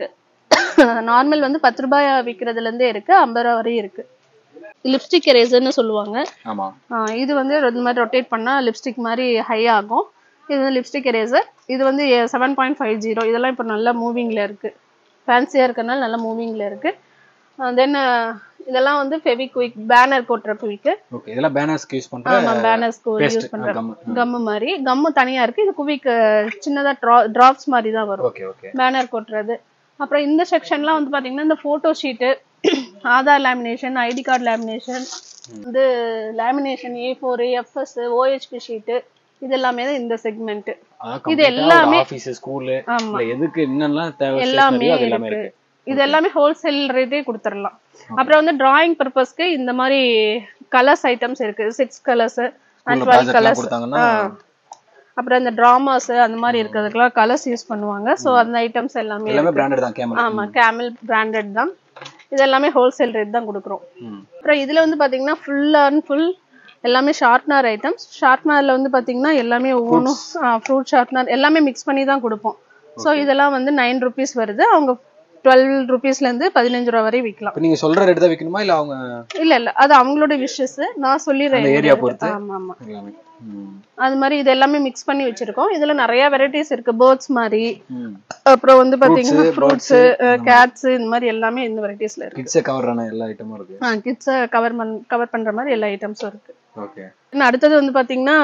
நார்மல் வந்து பத்து ரூபாய் விற்கிறதுல இருந்தே இருக்கு ஐம்பது ரூபா வரையும் இருக்கு லிப்ஸ்டிக் எரேசர்னு சொல்லுவாங்க ஆமா ஆஹ் இது வந்து இந்த மாதிரி ரொட்டேட் பண்ணா லிப்ஸ்டிக் மாதிரி ஹை ஆகும் இது வந்து லிப்ஸ்டிக் எரேசர் இது வந்து செவன் பாயிண்ட் ஃபைவ் ஜீரோ இதெல்லாம் இப்போ நல்லா மூவிங்ல இருக்கு ஃபேன்சியா இருக்கறனால நல்லா மூவிங்ல இருக்கு தென் இதெல்லாம் வந்து ஃபெவிக்விக் பேனர் போட்டுற குவிக்கு ஓகே இதெல்லாம் பேனர்ஸ்க்கு யூஸ் பண்ற ஆமா பேனர்ஸ்க்கு paste, யூஸ் பண்ற gum. கம்மு மாதிரி கம்மு தனியா இருக்கு இது குவிக் சின்னதா டிராப்ஸ் மாதிரி தான் வரும் ஓகே ஓகே பேனர் கொட்டுறது அப்புறம் இந்த செக்ஷன்லாம் வந்து பாத்தீங்கன்னா இந்த photo sheet Aadhaar lamination ID card lamination வந்து lamination A four FS OHP sheet இது எல்லாமே தான் இந்த செக்மெண்ட் இது எல்லாமே- ஆபீஸ் ஸ்கூல் ஆமா இல்ல எதுக்கு என்னெல்லாம் தேவை எல்லாமே stationery அது எல்லாமே இருக்கு இருக்கு இது எல்லாமே ஹோல்சேல் ரேட்டே கொடுத்துடலாம் அப்புறம் வந்து டிராயிங் பர்பஸ்க்கு இந்த மாதிரி கலர்ஸ் ஐட்டம்ஸ் இருக்கு சிக்ஸ் கலர்ஸ் அண்ட் ஸ்கூல்ல டுவெல் ப்ராஜெக்ட் கலர்ஸ் கொடுத்தாங்கன்னா அப்புறம் இந்த டிராமாஸ் அந்த மாதிரி இருக்கிறதுக்கெல்லாம் கலர்ஸ் யூஸ் பண்ணுவாங்க சோ அந்த ஐட்டம்ஸ் எல்லாமே எல்லாமே இருக்கு. பிராண்டட் தான் கேமரா ஆமா கேமல் பிராண்டட் தான் இது எல்லாமே ஹோல்சேல் ரேட் தான் கொடுக்குறோம் ம் அப்புறம் இதுல வந்து பாத்தீங்கன்னா ஃபுல் அண்ட் ஃபுல் எல்லாமே ஷார்ப்னர் ஐட்டம்ஸ் ஷார்ப்னர்ல வந்து பாத்தீங்கன்னா எல்லாமே ஒவ்வொன்றும் ஃப்ரூட் ஷார்ப்னர் எல்லாமே மிக்ஸ் பண்ணி தான் கொடுப்போம் ஸோ இதெல்லாம் வந்து நைன் ருபீஸ் வருது அவங்க டுவெல் ருபீஸ்ல இருந்து பதினஞ்சு ரூபா வரை விற்கலாம் இப்போ நீங்க சொல்ற ரேட் தான் விற்கணுமா இல்ல அவங்க இல்ல இல்ல அது அவங்களோட விஷஸ் நான் சொல்லிடுறேன் அந்த எங்க area இருக்கு. பொறுத்து? ஆமா ஆமா எல்லாமே ம் அது மாதிரி இது எல்லாமே மிக்ஸ் பண்ணி வச்சிருக்கோம் இதுல நிறைய வெரைட்டிஸ் இருக்கு பேர்ட்ஸ் மாதிரி ம் அப்புறம் வந்து பாத்தீங்கன்னா Fruits, ஃப்ரூட்ஸ் கேட்ஸ் இந்த மாதிரி எல்லாமே இந்த வெரைட்டிஸ்ல இருக்கு கிட்ஸை கவர் ஆன எல்லா ஐட்டமும் இருக்கு கிட்ஸை கவர் பண் கவர் பண்ற மாதிரி எல்லா ஐட்டம்ஸும் இருக்கு ஓகே இன்னும் அடுத்தது வந்து பாத்தீங்கன்னா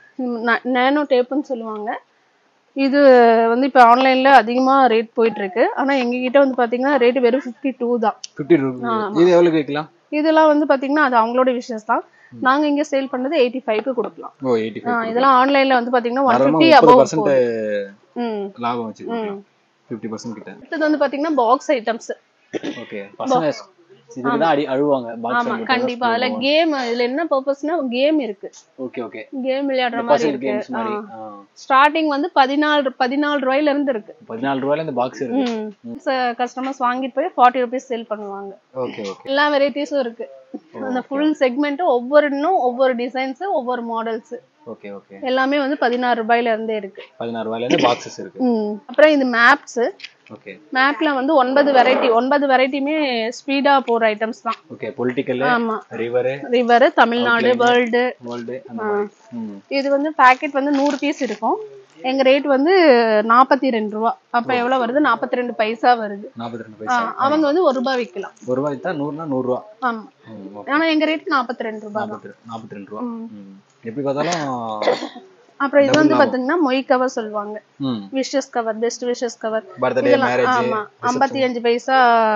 நேனோ டேப்புன்னு சொல்லுவாங்க இது வந்து இப்போ ஆன்லைன்ல அதிகமா ரேட் போயிட்டு இருக்கு ஆனா எங்க கிட்ட வந்து பாத்தீங்கன்னா ரேட் வெறும் ஃபிஃப்டி டூ தான் ஃபிஃப்டி ருபீஸ் இது எவ்வளவுக்கு விற்கலாம் இதெல்லாம் வந்து பாத்தீங்கன்னா அது அவங்களோட விஷயம் தான் நாங்க இங்க சேல் பண்ணது எயிட்டி ஃபைவ்க்கு கொடுக்கலாம் ஓ எயிட்டி ஆ, இதெல்லாம் ஆன்லைன்ல வந்து பாத்தீங்கன்னா ஒன் தாராளமா ஃபிஃப்டி முப்பது அபவ் பர்சன்ட் ம் லாபம் வச்சுக்கலாம் ஃபிஃப்டி பர்சன்ட் கிட்ட அடுத்தது வந்து பாத்தீங்கன்னா பாக்ஸ் ஐட்டம்ஸ் ஓகே பசங்க இதுக்கு தான் அடி அழுவாங்க ஆமா கண்டிப்பா அதுல கேம் இதுல என்ன பர்பஸ்னா கேம் இருக்கு ஓகே ஓகே கேம் விளையாடுற மாதிரி பசில் இருக்கு கேம்ஸ் மாதிரி ஆ. ஸ்டார்டிங் வந்து பதினாலு பதினாலு ரூபாயில இருந்து இருக்கு பதினாலு ரூபாயில இந்த பாக்ஸ் இருக்கு கஸ்டமர்ஸ் வாங்கிட்டு போய் ஃபார்ட்டி ருபீஸ் சேல் பண்ணுவாங்க ஓகே ஓகே எல்லா வெரைட்டிஸும் இருக்கு அந்த ஃபுல் செக்மெண்ட்டும் ஒவ்வொரு இன்னும் ஒவ்வொரு டிசைன்ஸ் ஒவ்வொரு மாடல்ஸ் ஓகே ஓகே எல்லாமே வந்து பதினாறு ரூபாயில இருந்தே இருக்கு பதினாறு ரூபாயில இருந்து பாக்ஸஸ் இருக்கு ம். அப்புறம் இது மேப்ஸ் ஓகே மேப்ல வந்து ஒன்பது வெரைட்டி ஒன்பது வெரைட்டியுமே ஸ்பீடா போற ஐட்டம்ஸ் தான் ஓகே பொலிட்டிக்கல் ஆமா river river Tamil Nadu world world அந்த மாதிரி ம் இது வந்து பாக்கெட் வந்து நூறு பீஸ் இருக்கும் எங்க ரேட் வந்து நாற்பத்தி ரெண்டு ரூபா அப்ப எவ்வளவு வருது நாற்பத்தி ரெண்டு பைசா வருது நாற்பத்தி ரெண்டு ஆ, பைசா அவங்க வந்து ஒரு ரூபாய் விற்கலாம் ஒரு ரூபாய் வித்தா நூறுனா நூறு ரூபா ஆமா ம், okay. ஆனா எங்க ரேட் நாற்பத்தி ரெண்டு ரூபாய் தான் நாற்பத்தி ரெண்டு நாற்பத்தி ரெண்டு ரூபா ம். ம். எப்படி பார்த்தாலும் அப்புறம் இது Double வந்து லாபம். பாத்தீங்கன்னா மொய் கவர் சொல்லுவாங்க ம் wishes cover best wishes cover birthday இதெல்லாம் மேரேஜ் ஆமா ஐம்பத்தி அஞ்சு பைசா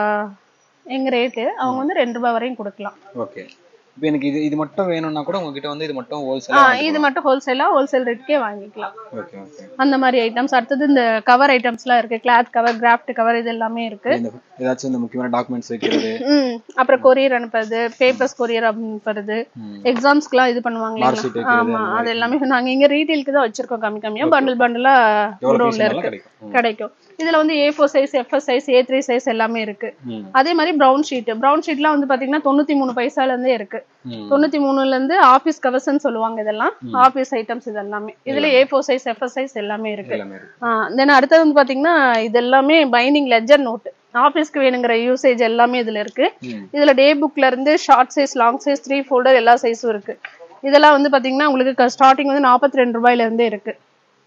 எங்க ரேட்டு அவங்க வந்து ரெண்டு ரூபாய் வரையும் கொடுக்கலாம் ஓகே இப்போ எனக்கு இது இது மட்டும் வேணும்னா கூட உங்ககிட்ட வந்து இது மட்டும் ஆ, ஹோல்சேலா இது மட்டும் ஹோல்சேலா ஹோல்சேல் ரேட்டுக்கே வாங்கிக்கலாம் ஓகே ஓகே அந்த மாதிரி ஐட்டம்ஸ் அடுத்தது இந்த கவர் ஐட்டம்ஸ்லாம் இருக்கு கிளாத் கவர் கிராஃப்ட் கவர் இது எல்லாமே இருக்கு இந்த ஏதாச்சும் இந்த முக்கியமான டாக்குமெண்ட்ஸ் வைக்கிறது ம் அப்புறம் கொரியர் அனுப்புறது பேப்பர்ஸ் கொரியர் அனுப்புறது ம். எக்ஸாம்ஸ்க்குலாம் இது பண்ணுவாங்க Mark sheet வைக்கிறது, ஆமா அந்த அது எல்லாமே நாங்க இங்க ரீட்டெயிலுக்கு தான் வச்சிருக்கோம் கம்மி கம்மியா பண்டில் பண்டிலா எவ்வளவு குடோன்ல பீஸ் இருக்கு கிடைக்கும் ம். கிடைக்கும் இதுல வந்து A four size FS size A three size எல்லாமே இருக்கு ம். அதே மாதிரி ப்ரௌன் ஷீட் ப்ரௌன் ஷீட்லாம் வந்து பாத்தீங்கன்னா தொண்ணூத்தி மூணு பைசால இருந்தே இருக்கு ம். தொண்ணூத்தி மூணுல இருந்து ஆபீஸ் கவர்ஸ்ன்னு சொல்லுவாங்க இதெல்லாம் ஆபீஸ் ஐட்டம்ஸ் இது எல்லாமே இதுல A four size FS size எல்லாமே இருக்கு எல்லாமே இருக்கு தென் அடுத்தது வந்து பாத்தீங்கன்னா இது எல்லாமே பைண்டிங் லெஜர் நோட் ஆபீஸ்க்கு வேணுங்கிற யூசேஜ் எல்லாமே இதுல இருக்கு ம். இதுல டே புக்ல இருந்து short size long size three folder எல்லா சைஸும் இருக்கு இதெல்லாம் வந்து பாத்தீங்கன்னா உங்களுக்கு ஸ்டார்டிங் வந்து நாற்பத்தி ரெண்டு ரூபாயில இருந்தே இருக்கு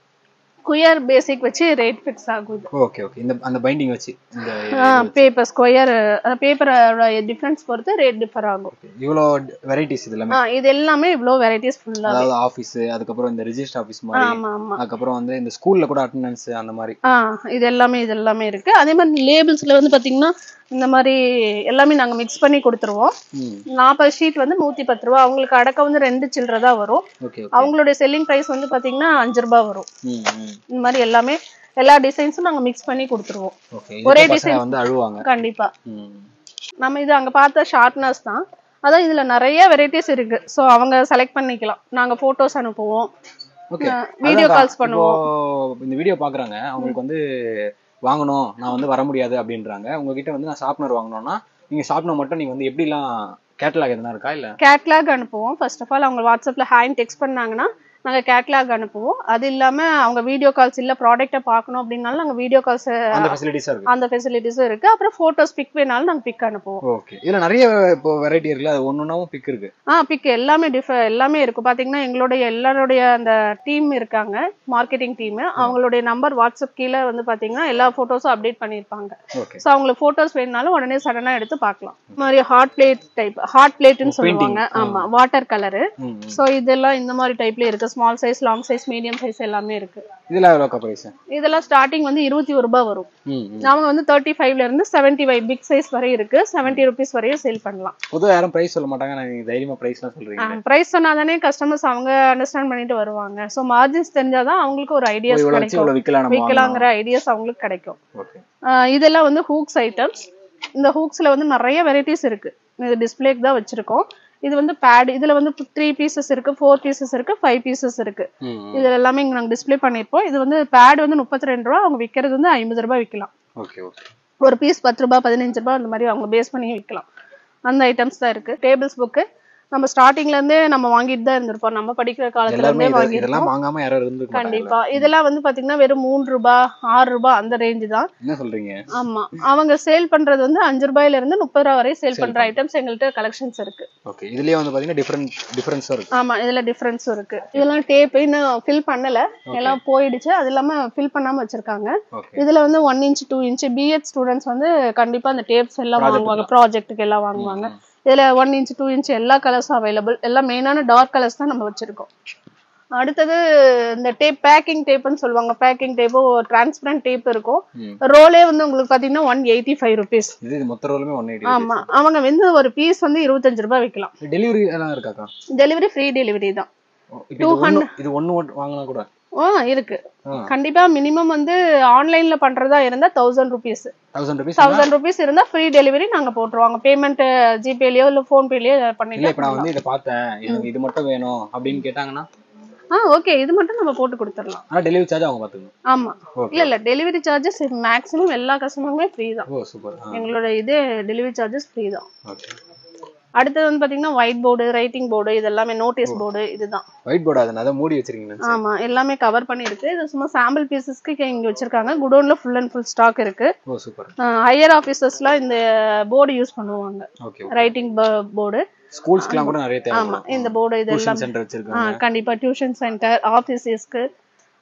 குயர் பேசிக் வச்சு ரேட் ஃபிக்ஸ் ஆகுது ஓகே ஓகே இந்த அந்த பைண்டிங் வச்சு இந்த பேப்பர் ஸ்கொயர் பேப்பரோட டிஃபரன்ஸ் பொறுத்து ரேட் டிஃபர் ஆகும் இவ்வளோ வெரைட்டிஸ் இது எல்லாமே ஆ, இது எல்லாமே இவ்வளோ வெரைட்டிஸ் ஃபுல்லா அதாவது ஆபீஸ் அதுக்கப்புறம் இந்த ரிஜிஸ்டர் ஆபீஸ் மாதிரி ஆமா ஆமா அதுக்கப்புறம் வந்து இந்த ஸ்கூல்ல கூட அட்டெண்டன்ஸ் அந்த மாதிரி ஆ இது எல்லாமே இது எல்லாமே இருக்கு அதே மாதிரி லேபிள்ஸ்ல வந்து பாத்தீங்கன்னா இந்த மாதிரி எல்லாமே நாங்க மிக்ஸ் பண்ணி கொடுத்துருவோம் ம் நாற்பது ஷீட் வந்து நூத்தி பத்து ரூபா அவங்களுக்கு அடக்க வந்து ரெண்டு சில்லறை தான் வரும் ஓகே ஓகே அவங்களுடைய செல்லிங் பிரைஸ் வந்து பாத்தீங்கன்னா அஞ்சு ரூபாய் வரும் ம் ம் இந்த மாதிரி எல்லாமே எல்லா டிசைன்ஸும் நாங்க மிக்ஸ் பண்ணி கொடுத்துருவோம் ஓகே ஒரே ஒரே design. வந்து அழுவாங்க கண்டிப்பா ம் நம்ம இது அங்க பார்த்த ஷார்ப்னஸ் தான் அதான் இதுல நிறைய வெரைட்டிஸ் இருக்கு சோ அவங்க செலக்ட் பண்ணிக்கலாம் நாங்க போட்டோஸ் அனுப்புவோம் ஓகே வீடியோ கால்ஸ் பண்ணுவோம் இந்த வீடியோ பாக்குறாங்க அவங்களுக்கு வந்து வாங்கணும் நான் வந்து வர முடியாது அப்படின்றாங்க உங்ககிட்ட வந்து நான் ஷார்ப்னர் வாங்கணும்னா நீங்க ஷார்ப்னர் மட்டும் நீங்க வந்து எப்படிலாம் கேட்டலாக் எதுனா இருக்கா இல்ல கேட்லாக் அனுப்புவோம் ஃபர்ஸ்ட் ஆஃப் ஆல் அவங்க வாட்ஸ்அப்ல ஹேண்ட் டெக்ஸ்ட் பண்ணாங்கன்னா நாங்க கேட்லாக் அனுப்புவோம் அது இல்லாம அவங்க வீடியோ கால்ஸ் இல்ல ப்ராடக்ட்டை பார்க்கணும் அப்படின்னாலும் நாங்க வீடியோ கால்ஸ் அந்த ஃபெசிலிட்டிஸா இருக்கு அந்த ஃபெசிலிட்டிஸும் இருக்கு அப்புறம் போட்டோஸ் பிக் வேணாலும் நாங்க பிக் அனுப்புவோம் ஓகே இதுல நிறைய இப்போ வெரைட்டி இருக்குல்ல அது ஒன்னொன்னாவும் பிக் இருக்கு ஆ பிக் எல்லாமே டிஃப எல்லாமே இருக்கும் பாத்தீங்கன்னா எங்களுடைய எல்லாருடைய அந்த டீம் இருக்காங்க மார்க்கெட்டிங் டீம் அவங்களுடைய நம்பர் வாட்ஸ்அப் கீழே வந்து பாத்தீங்கன்னா எல்லா போட்டோஸும் அப்டேட் பண்ணியிருப்பாங்க ஓகே ஸோ அவங்களுக்கு போட்டோஸ் வேணுனாலும் உடனே சடனா எடுத்து பார்க்கலாம் இந்த மாதிரி ஹாட் பிளேட் டைப் ஹாட் பிளேட்னு Oh, painting. சொல்லுவாங்க ஆமா வாட்டர் கலரு ம் ம். ஸோ இதெல்லாம் இந்த மாதிரி டைப்ல இருக்கு small size long size medium size எல்லாமே இருக்கு இதெல்லாம் எவ்வளோக்கா பிரைஸ் இதெல்லாம் ஸ்டார்டிங் வந்து இருபத்தி ஒரு ரூபாய் வரும் ம் ம். அவங்க வந்து தேர்ட்டி ஃபைவ்ல இருந்து செவன்டி ஃபைவ் பிக் சைஸ் வரை இருக்கு செவன்டி ருபீஸ் வரையும் சேல் பண்ணலாம் பொதுவா யாரும் பிரைஸ் சொல்ல மாட்டாங்க நான் நீங்க தைரியமா பிரைஸ்லாம் சொல்றீங்க பிரைஸ் சொன்னாதானே கஸ்டமர்ஸ் அவங்க அண்டர்ஸ்டாண்ட் பண்ணிட்டு வருவாங்க ஸோ மார்ஜின்ஸ் தெரிஞ்சாதான் அவங்களுக்கு ஒரு ஐடியாஸ் இவ்வளவு வச்சு கிடைக்கும் இவ்வளவு விக்கலாம் நம்ம விற்கலாங்கிற ஐடியாஸ் அவங்களுக்கு கிடைக்கும் ஓகே ஆஹ் இதெல்லாம் வந்து ஹூக்ஸ் ஐட்டம்ஸ் இந்த ஹூக்ஸ்ல வந்து நிறைய வெரைட்டிஸ் இருக்கு இது டிஸ்பிளேக்கு தான் வச்சிருக்கோம் இது வந்து பேட் இதுல வந்து த்ரீ பீசஸ் இருக்கு ஃபோர் பீசஸ் இருக்கு ஃபைவ் பீசஸ் இருக்கு ம் ம். இதுல எல்லாமே இங்க நாங்க டிஸ்ப்ளே பண்ணிருப்போம் இது வந்து பேட் வந்து முப்பத்தி ரெண்டு ரூபா அவங்க விற்கிறது வந்து ஐம்பது ரூபாய் விற்கலாம் ஓகே ஓகே ஒரு பீஸ் பத்து ரூபாய் பதினஞ்சு ரூபாய் அந்த மாதிரி அவங்க பேஸ் பண்ணி விற்கலாம் அந்த ஐட்டம்ஸ் தான் இருக்கு டேபிள்ஸ் புக்கு நம்ம ஸ்டார்டிங்ல இருந்தே நம்ம வாங்கிட்டு தான் இருந்திருப்போம் நம்ம படிக்கிற காலத்துல எல்லாருமே இருந்தே இத- வாங்கிருப்போம் இதெல்லாம் வாங்காம யாரும் இருந்துக்க மாட்டாங்க கண்டிப்பா இதெல்லாம் வந்து பாத்தீங்கன்னா வெறும் மூணு ரூபாய் ஆறு ரூபாய் அந்த ரேஞ்ச் தான் என்ன சொல்றீங்க ஆமா அவங்க சேல் பண்றது வந்து அஞ்சு ரூபாயில இருந்து முப்பது ரூபாய் வரை சேல் பண்ற ஐட்டம்ஸ் எங்கள்கிட்ட கலெக்ஷன்ஸ் இருக்கு ஓகே இதுலயே வந்து பாத்தீங்கன்னா டிஃபரெண்ட் டிஃபரன்ஸும் இருக்கு ஆமா இதுல டிஃபரன்ஸும் இருக்கு இதெல்லாம் டேப் இன்னும் ஃபில் பண்ணல எல்லாம் போயிடுச்சு அது இல்லாம ஃபில் பண்ணாம வச்சிருக்காங்க ஓகே இதுல வந்து one inch two inch BEd students வந்து கண்டிப்பா அந்த டேப்ஸ் எல்லாம் Project வாங்குவாங்க ப்ராஜெக்ட்டுக்கு எல்லாம் வாங்குவாங்க இதுல ஒன் இன்ச் டூ இன்ச் எல்லா கலர்ஸும் அவைலபிள் எல்லாம் மெயினான டார்க் கலர்ஸ் தான் நம்ம வச்சிருக்கோம் அடுத்தது இந்த டேப் பேக்கிங் டேப்னு சொல்லுவாங்க பேக்கிங் டேப்பு டிரான்ஸ்பரண்ட் டேப் இருக்கும் ம். ரோலே வந்து உங்களுக்கு பாத்தீங்கன்னா ஒன் எயிட்டி ஃபைவ் ருபீஸ் இது இது மொத்த ரோலுமே ஒன் எயிட்டி ஆமா அவங்க வந்து ஒரு பீஸ் வந்து இருபத்தஞ்சு ரூபாய் விற்கலாம் டெலிவரி எல்லாம் இருக்காக்கா டெலிவரி ஃப்ரீ டெலிவரி தான் ஓ, இப்ப இது ஒண்ணு இது ஒண்ணு ஒட்டு வாங்கினா கூட ஆ இருக்கு ஆ. கண்டிப்பா மினிமம் வந்து ஆன்லைன்ல பண்றதா இருந்தா thousand rupees thousand rupees thousand rupees இருந்தா ஃப்ரீ டெலிவரி நாங்க போட்டுருவாங்க பேமெண்ட் ஜிபேலயோ இல்ல போன்பேலயோ இல்ல இப்ப நான் பண்ணிட்டு வந்து இதை பார்த்தேன் எனக்கு இது மட்டும் வேணும் அப்படின்னு கேட்டாங்கன்னா ஆ ஓகே இது மட்டும் நம்ம போட்டு கொடுத்துடலாம் ஆனா டெலிவரி சார்ஜ் அவங்க பாத்துக்கணும் ஆமா ஓகே இல்ல இல்ல டெலிவரி சார்ஜஸ் மேக்ஸிமம் எல்லா கஸ்டமருமே ஃப்ரீ தான் ஓ சூப்பர் எங்களோட இது டெலிவரி சார்ஜஸ் ஃப்ரீ தான் ஓகே அடுத்தது வந்து பாத்தீங்கன்னா ஒயிட் போர்டு ரைட்டிங் போர்டு இது எல்லாமே நோட்டீஸ் போர்டு இதுதான் ஒயிட் போர்டு அதை அதை மூடி வச்சிருக்கீங்க ஆமா எல்லாமே கவர் பண்ணிருக்கு இது சும்மா சாம்பிள் பீசஸ்க்கு இங்க வச்சிருக்காங்க குடோன்ல ஃபுல் அண்ட் ஃபுல் ஸ்டாக் இருக்கு ஓ சூப்பர் ஹையர் ஆஃபீஸர்ஸ்லாம் இந்த போர்டு யூஸ் பண்ணுவாங்க ஓகே ரைட்டிங் போர்டு ஸ்கூல்ஸ்க்குலாம் கூட நிறைய ஆமா தேவை இந்த போர்டு இது டியூஷன் எல்லாம் சென்டர் ஆ வச்சிருக்காங்க கண்டிப்பா டியூஷன் சென்டர் ஆஃபீஸஸ்க்கு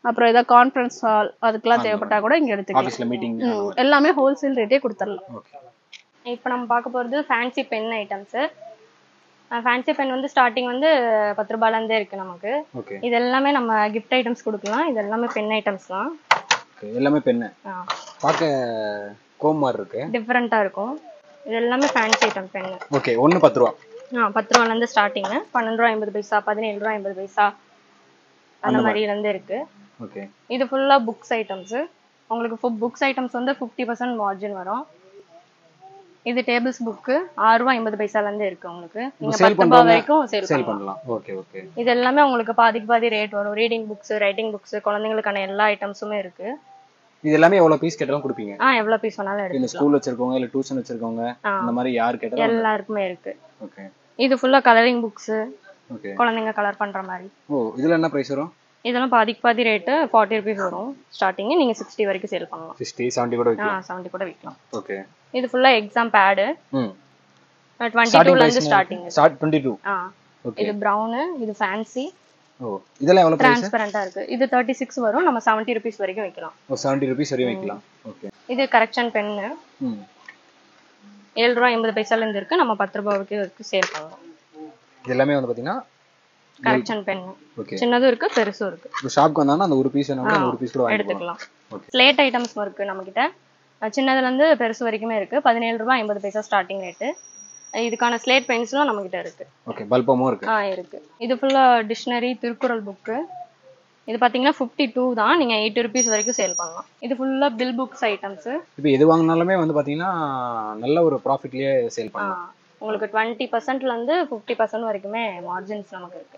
அப்புறம் ஏதாவது கான்ஃபரன்ஸ் ஹால் அதுக்கெல்லாம் தேவைப்பட்டா கூட இங்க எடுத்துக்கலாம் ஆஃபீஸ்ல மீட்டிங் ம், எல்லாமே ஹோல்சேல் ரேட்டே கொடுத்துடலாம் ஓகே இப்போ நம்ம பார்க்க போகிறது fancy pen items fancy pen வந்து ஸ்டார்டிங் வந்து பத்து ரூபாயிலேருந்தே இருக்குது நமக்கு ஓகே இது எல்லாமே நம்ம கிஃப்ட் ஐட்டம்ஸ் கொடுக்கலாம் இது எல்லாமே பென் ஐட்டம்ஸ் தான் ஓகே எல்லாமே பெண்ணு பார்க்க கோம் மாதிரி இருக்கு டிஃப்ரெண்ட்டாக இருக்கும் இது எல்லாமே ஃபேன்சி ஐட்டம் பென்னு ஓகே ஒன்னு பத்து ரூபா ஆ பத்து ரூபாலேருந்து ஸ்டார்டிங்கு பன்னெண்டு ரூபா ஐம்பது பைசா பதினேழு ரூபா ஐம்பது பைசா அந்த மாதிரிலேருந்து இருக்கு ஓகே இது ஃபுல்லாக புக்ஸ் ஐட்டம்ஸு உங்களுக்கு புக்ஸ் ஐட்டம்ஸ் வந்து ஃபிஃப்டி பர்சன்ட் மார்ஜின் வரும் இது டேபிள்ஸ் புக்கு ஆறு ரூபா ஐம்பது பைசாலேருந்து இருக்கு உங்களுக்கு நீங்கள் சேல் பத்து ரூபா பண்றவங்க வரைக்கும் சேல் சேல் பண்ணலாம் பண்ணலாம் ஓகே ஓகே இது எல்லாமே உங்களுக்கு பாதிக்கு பாதி ரேட் வரும் ரீடிங் புக்ஸ் ரைட்டிங் புக்ஸ் குழந்தைங்களுக்கான எல்லா ஐட்டம்ஸுமே இருக்கு இது எல்லாமே எவ்வளவு பீஸ் கேட்டாலும் கொடுப்பீங்க ஆ எவ்வளோ பீஸ் வேணாலும் இந்த எடுத்துக்கலாம் ஸ்கூல் வச்சிருக்கவங்க இல்ல டியூஷன் வச்சிருக்கவங்க ஆ. இந்த மாதிரி யார் கேட்டாலும் எல்லாருக்குமே இருக்கு ஓகே இது ஃபுல்லாக கலரிங் புக்ஸு ஓகே குழந்தைங்க கலர் பண்ற மாதிரி ஓ இதுல என்ன பிரைஸ் வரும் இதெல்லாம் பாதிக்கு பாதி ரேட்டு ஃபார்ட்டி ருபீஸ் வரும் ஸ்டார்டிங் நீங்க சிக்ஸ்டி வரைக்கும் சேல் பண்ணலாம் சிக்ஸ்டி செவன்ட்டி கூட ஆ வைக்கலாம் செவன்ட்டி கூட விற்கலாம் ஓகே இது ஃபுல்லா எக்ஸாம் பேடு ம் டுவெண்ட்டி ஸ்டார்டிங் டூல பிரைஸ் இருந்து ஸ்டார்டிங் ஸ்டார்ட் டுவெண்ட்டி டூ ஆ ஓகே இது ப்ரௌனு இது ஃபேன்சி ஓ இதெல்லாம் எவ்வளவு பிரைஸ் டிரான்ஸ்பரண்டா இருக்கு இது தேர்ட்டி சிக்ஸ் வரும் நம்ம செவன்ட்டி ருபீஸ் வரைக்கும் வைக்கலாம் ஓ செவன்ட்டி ருபீஸ் வரையும் வைக்கலாம் ஓகே இது கரெக்ஷன் பென்னு ம் ஏழு ரூபா எண்பது பைசால இருந்து இருக்கு நம்ம பத்து ரூபா வரைக்கும் சேல் பண்ணலாம் இது எல்லாமே வந்து பாத்தீங்கன்னா கரெக்ஷன் பென்னு ஓகே சின்னதும் இருக்கு பெருசும் இருக்கு இப்போ ஷாப்க்கு வந்தாங்கன்னா அந்த ஒரு பீஸ் வேணும் அந்த ஒரு பீஸ் கூட வாங்கிக்கலாம் எடுத்துக்கலாம் Okay. ஸ்லேட் ஐட்டம்ஸ் இருக்கு நம்ம கிட்ட அஹ் சின்னதுல இருந்து பெருசு வரைக்குமே இருக்கு பதினேழு ரூபாய் ஐம்பது பைசா ஸ்டார்டிங் ரேட்டு இதுக்கான ஸ்லேட் பென்சிலும் நம்ம கிட்ட இருக்கு ஓகே பல்பமும் இருக்கு ஆ இருக்கு இது ஃபுல்லா டிக்ஷனரி திருக்குறள் புக்கு இது பாத்தீங்கன்னா ஃபிஃப்டி டூ தான் நீங்க எயிட்டி ருபீஸ் வரைக்கும் சேல் பண்ணலாம் இது ஃபுல்லா பில் புக்ஸ் ஐட்டம்ஸ் இப்போ எது வாங்கினாலுமே வந்து பாத்தீங்கன்னா நல்ல ஒரு ப்ராஃபிட்லயே சேல் பண்ணலாம் உங்களுக்கு டுவெண்ட்டி பர்சன்ட்ல இருந்து ஃபிஃப்டி பர்சன்ட் வரைக்குமே மார்ஜின்ஸ் நமக்கு இருக்கு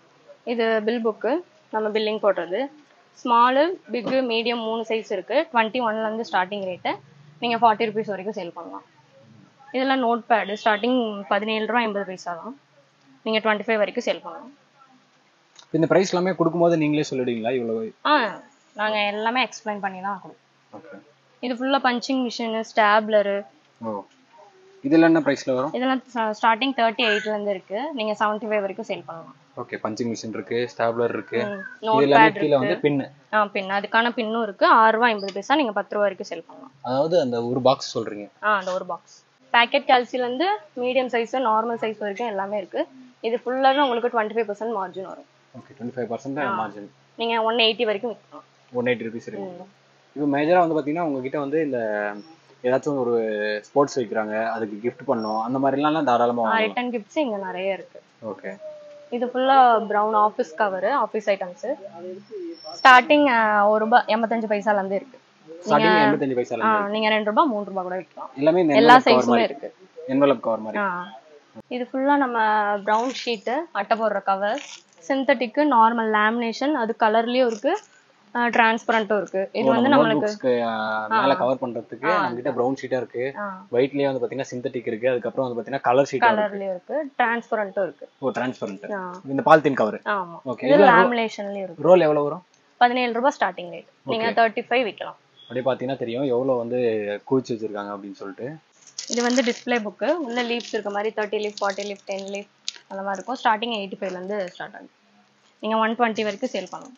இது பில் புக்கு நம்ம பில்லிங் போடுறது ஸ்மாலு பிக்கு மீடியம் மூணு சைஸ் இருக்கு டுவெண்ட்டி ஒன்லேருந்து ஸ்டார்டிங் ரேட்டு நீங்கள் ஃபார்ட்டி ருபீஸ் வரைக்கும் சேல் பண்ணலாம் இதெல்லாம் நோட் பேடு ஸ்டார்டிங் பதினேழு ரூபா எண்பது பைசா தான் நீங்கள் டுவெண்ட்டி ஃபைவ் வரைக்கும் சேல் பண்ணலாம் இப்ப இந்த பிரைஸ் எல்லாமே கொடுக்கும்போது நீங்களே சொல்லிடுவீங்களா இவ்வளவு ஆ நாங்கள் எல்லாமே எக்ஸ்பிளைன் பண்ணி தான் கொடுப்போம் ஓகே இது ஃபுல்லாக பஞ்சிங் மிஷினு ஸ்டாப்லரு ஓ இதுல என்ன பிரைஸ்ல வரும் இதெல்லாம் ஸ்டார்டிங் தேர்ட்டி எயிட்லேருந்து இருக்கு நீங்கள் செவன்ட்டி ஃபைவ் வரைக்கும் சேல் பண்ணலாம் ஓகே பஞ்சிங் மிஷின் இருக்கு ஸ்டாப்லர் இருக்கு நோட் இது எல்லாமே பேட் கீழே வந்து பின்னு ஆ பின் அதுக்கான பின்னும் இருக்கு ஆறு ரூபா ஐம்பது பைசா நீங்க பத்து ரூபா வரைக்கும் சேல் பண்ணலாம் அதாவது அந்த ஒரு பாக்ஸ் சொல்றீங்க ஆ அந்த ஒரு பாக்ஸ் பேக்கெட் கேல்சில இருந்து மீடியம் சைஸ் நார்மல் சைஸ் வரைக்கும் எல்லாமே இருக்கு இது ஃபுல்லாவே உங்களுக்கு டுவெண்ட்டி ஃபைவ் பர்சன்ட் மார்ஜின் வரும் okay twenty five percent margin நீங்க ஒன் எயிட்டி வரைக்கும் விற்கலாம் ஒன் எயிட்டி ருபீஸ் இருக்கு இப்போ மேஜரா வந்து பாத்தீங்கன்னா உங்ககிட்ட வந்து இந்த ஏதாச்சும் ஒரு ஸ்போர்ட்ஸ் வைக்கிறாங்க அதுக்கு gift பண்ணணும் அந்த மாதிரிலாம் தாராளமா வாங்கலாம் ரிட்டன் கிஃப்ட்ஸ் இங்க நிறைய இருக்கு ஓகே இது ஃபுல்லா brown office cover office items starting ஒரு ரூபாய் எண்பத்தஞ்சு பைசால இருந்து இருக்கு ஸ்டார்டிங் எண்பத்தஞ்சு பைசால ஆ, இருந்து நீங்க ரெண்டு ரூபாய் மூணு ரூபாய் கூட விற்கலாம் எல்லாமே இந்த எல்லா envelope cover சைஸுமே மாதிரி இருக்கு envelope கவர் மாதிரி ஆ. இது ஃபுல்லா நம்ம ப்ரௌன் ஷீட்டு அட்டை போடுற கவர் சிந்தட்டிக்கு நார்மல் லேமினேஷன் அது கலர்லயும் இருக்கு டிரான்ஸ்பரண்ட்டும் இருக்கு இது வந்து நம்மளுக்கு நோட்புக்ஸ்க்கு மேல கவர் பண்றதுக்கு நம்ம கிட்ட ப்ரௌன் ஷீட்டா இருக்கு ஒயிட்லயே வந்து பாத்தீங்கன்னா சிந்தட்டிக் இருக்கு அதுக்கப்புறம் வந்து பாத்தீங்கன்னா கலர் ஷீட் கலர்லயும் இருக்கு டிரான்ஸ்பரண்ட்டும் இருக்கு ஓ டிரான்ஸ்பரண்ட் ஆ. இந்த பாலித்தீன் கவர் ஆமா ஓகே இது இதுல லேமினேஷன்லயும் இருக்கு ரோல் எவ்வளவு வரும் பதினேழு ரூபாய் ஸ்டார்டிங் ரேட் நீங்க தேர்ட்டி ஃபைவ் விற்கலாம் அப்படியே பாத்தீங்கன்னா தெரியும் எவ்வளவு வந்து குவிச்சு வச்சிருக்காங்க அப்படின்னு சொல்லிட்டு இது வந்து டிஸ்ப்ளே புக்கு உள்ள லீவ்ஸ் இருக்க மாதிரி thirty leaf forty leaf ten leaf அந்த மாதிரி இருக்கும் ஸ்டார்டிங் எயிட்டி ஃபைவ்லேருந்து ஸ்டார்ட் ஆகுது நீங்கள் ஒன் டுவெண்ட்டி வரைக்கும் சேல் பண்ணலாம்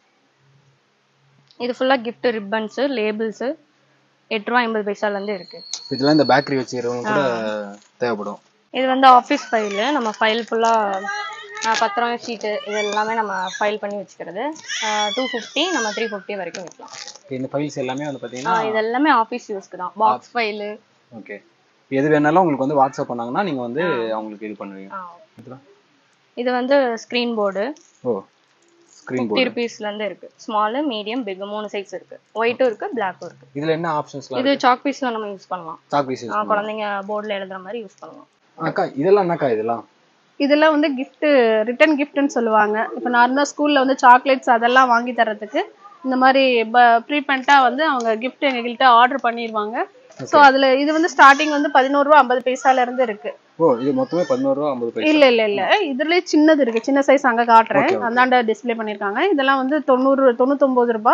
இது ஃபுல்லாக gift ரிப்பன்ஸு லேபிள்ஸு எட்டு ரூபா ஐம்பது பைசாலேருந்து இருக்கு இதெல்லாம் இந்த பேக்கரி வச்சுக்கிறவங்க கூட தேவைப்படும் இது வந்து ஆஃபீஸ் ஃபைலு நம்ம ஃபைல் ஃபுல்லாக பத்திரம் ஷீட்டு இது எல்லாமே நம்ம ஃபைல் பண்ணி வச்சுக்கிறது டூ ஃபிஃப்டி நம்ம த்ரீ ஃபிஃப்டி வரைக்கும் விற்கலாம் இந்த ஃபைல்ஸ் எல்லாமே வந்து ஆ, பாத்தீங்கன்னா இது எல்லாமே ஆஃபீஸ் யூஸ்க்கு தான் பாக்ஸ் ஃபைலு ஓகே எது வேணாலும் உங்களுக்கு வந்து வாட்ஸ்அப் பண்ணாங்கன்னா நீங்க வந்து அவங்களுக்கு இது பண்ணுவீங்க இதெல்லாம்? இது வந்து ஸ்க்ரீன் போர்டு ஓ ஸ்க்ரீன் ஃபிஃப்டி ருபீஸ்லேருந்து இருக்கு ஸ்மாலு மீடியம் பிக் மூணு சைஸ் இருக்கு ஒயிட்டும் இருக்கு பிளாக்கும் இருக்கு இதுல என்ன ஆப்ஷன்ஸ்லாம் இது சாக் பீஸ்ல நம்ம யூஸ் பண்ணலாம் சாக் பீசஸ் ஆ, குழந்தைங்க போர்டில் எழுதுற மாதிரி யூஸ் பண்ணலாம் அக்கா இதெல்லாம் என்னக்கா இதெல்லாம் இதெல்லாம் வந்து gift ரிட்டன் கிஃப்ட்னு சொல்லுவாங்க இப்போ நார்மலாக ஸ்கூல்ல வந்து சாக்லேட்ஸ் அதெல்லாம் வாங்கி தர்றதுக்கு இந்த மாதிரி ப்ரீபெண்டா வந்து அவங்க gift எங்ககிட்ட ஆர்டர் பண்ணிடுவாங்க ஸோ அதுல இது வந்து ஸ்டார்டிங் வந்து பதினோரு ரூபா ஐம்பது பைசால இருந்து இருக்கு ஓ இது மொத்தமே பதினோரு ரூபா ஐம்பது பைசா இல்ல இல்ல இல்ல இதுலயே சின்னது இருக்கு சின்ன சைஸ் அங்க காட்டுறேன் அந்தாண்ட டிஸ்ப்ளே பண்ணிருக்காங்க இதெல்லாம் வந்து தொண்ணூறு தொண்ணூத்தொன்பது ரூபாய்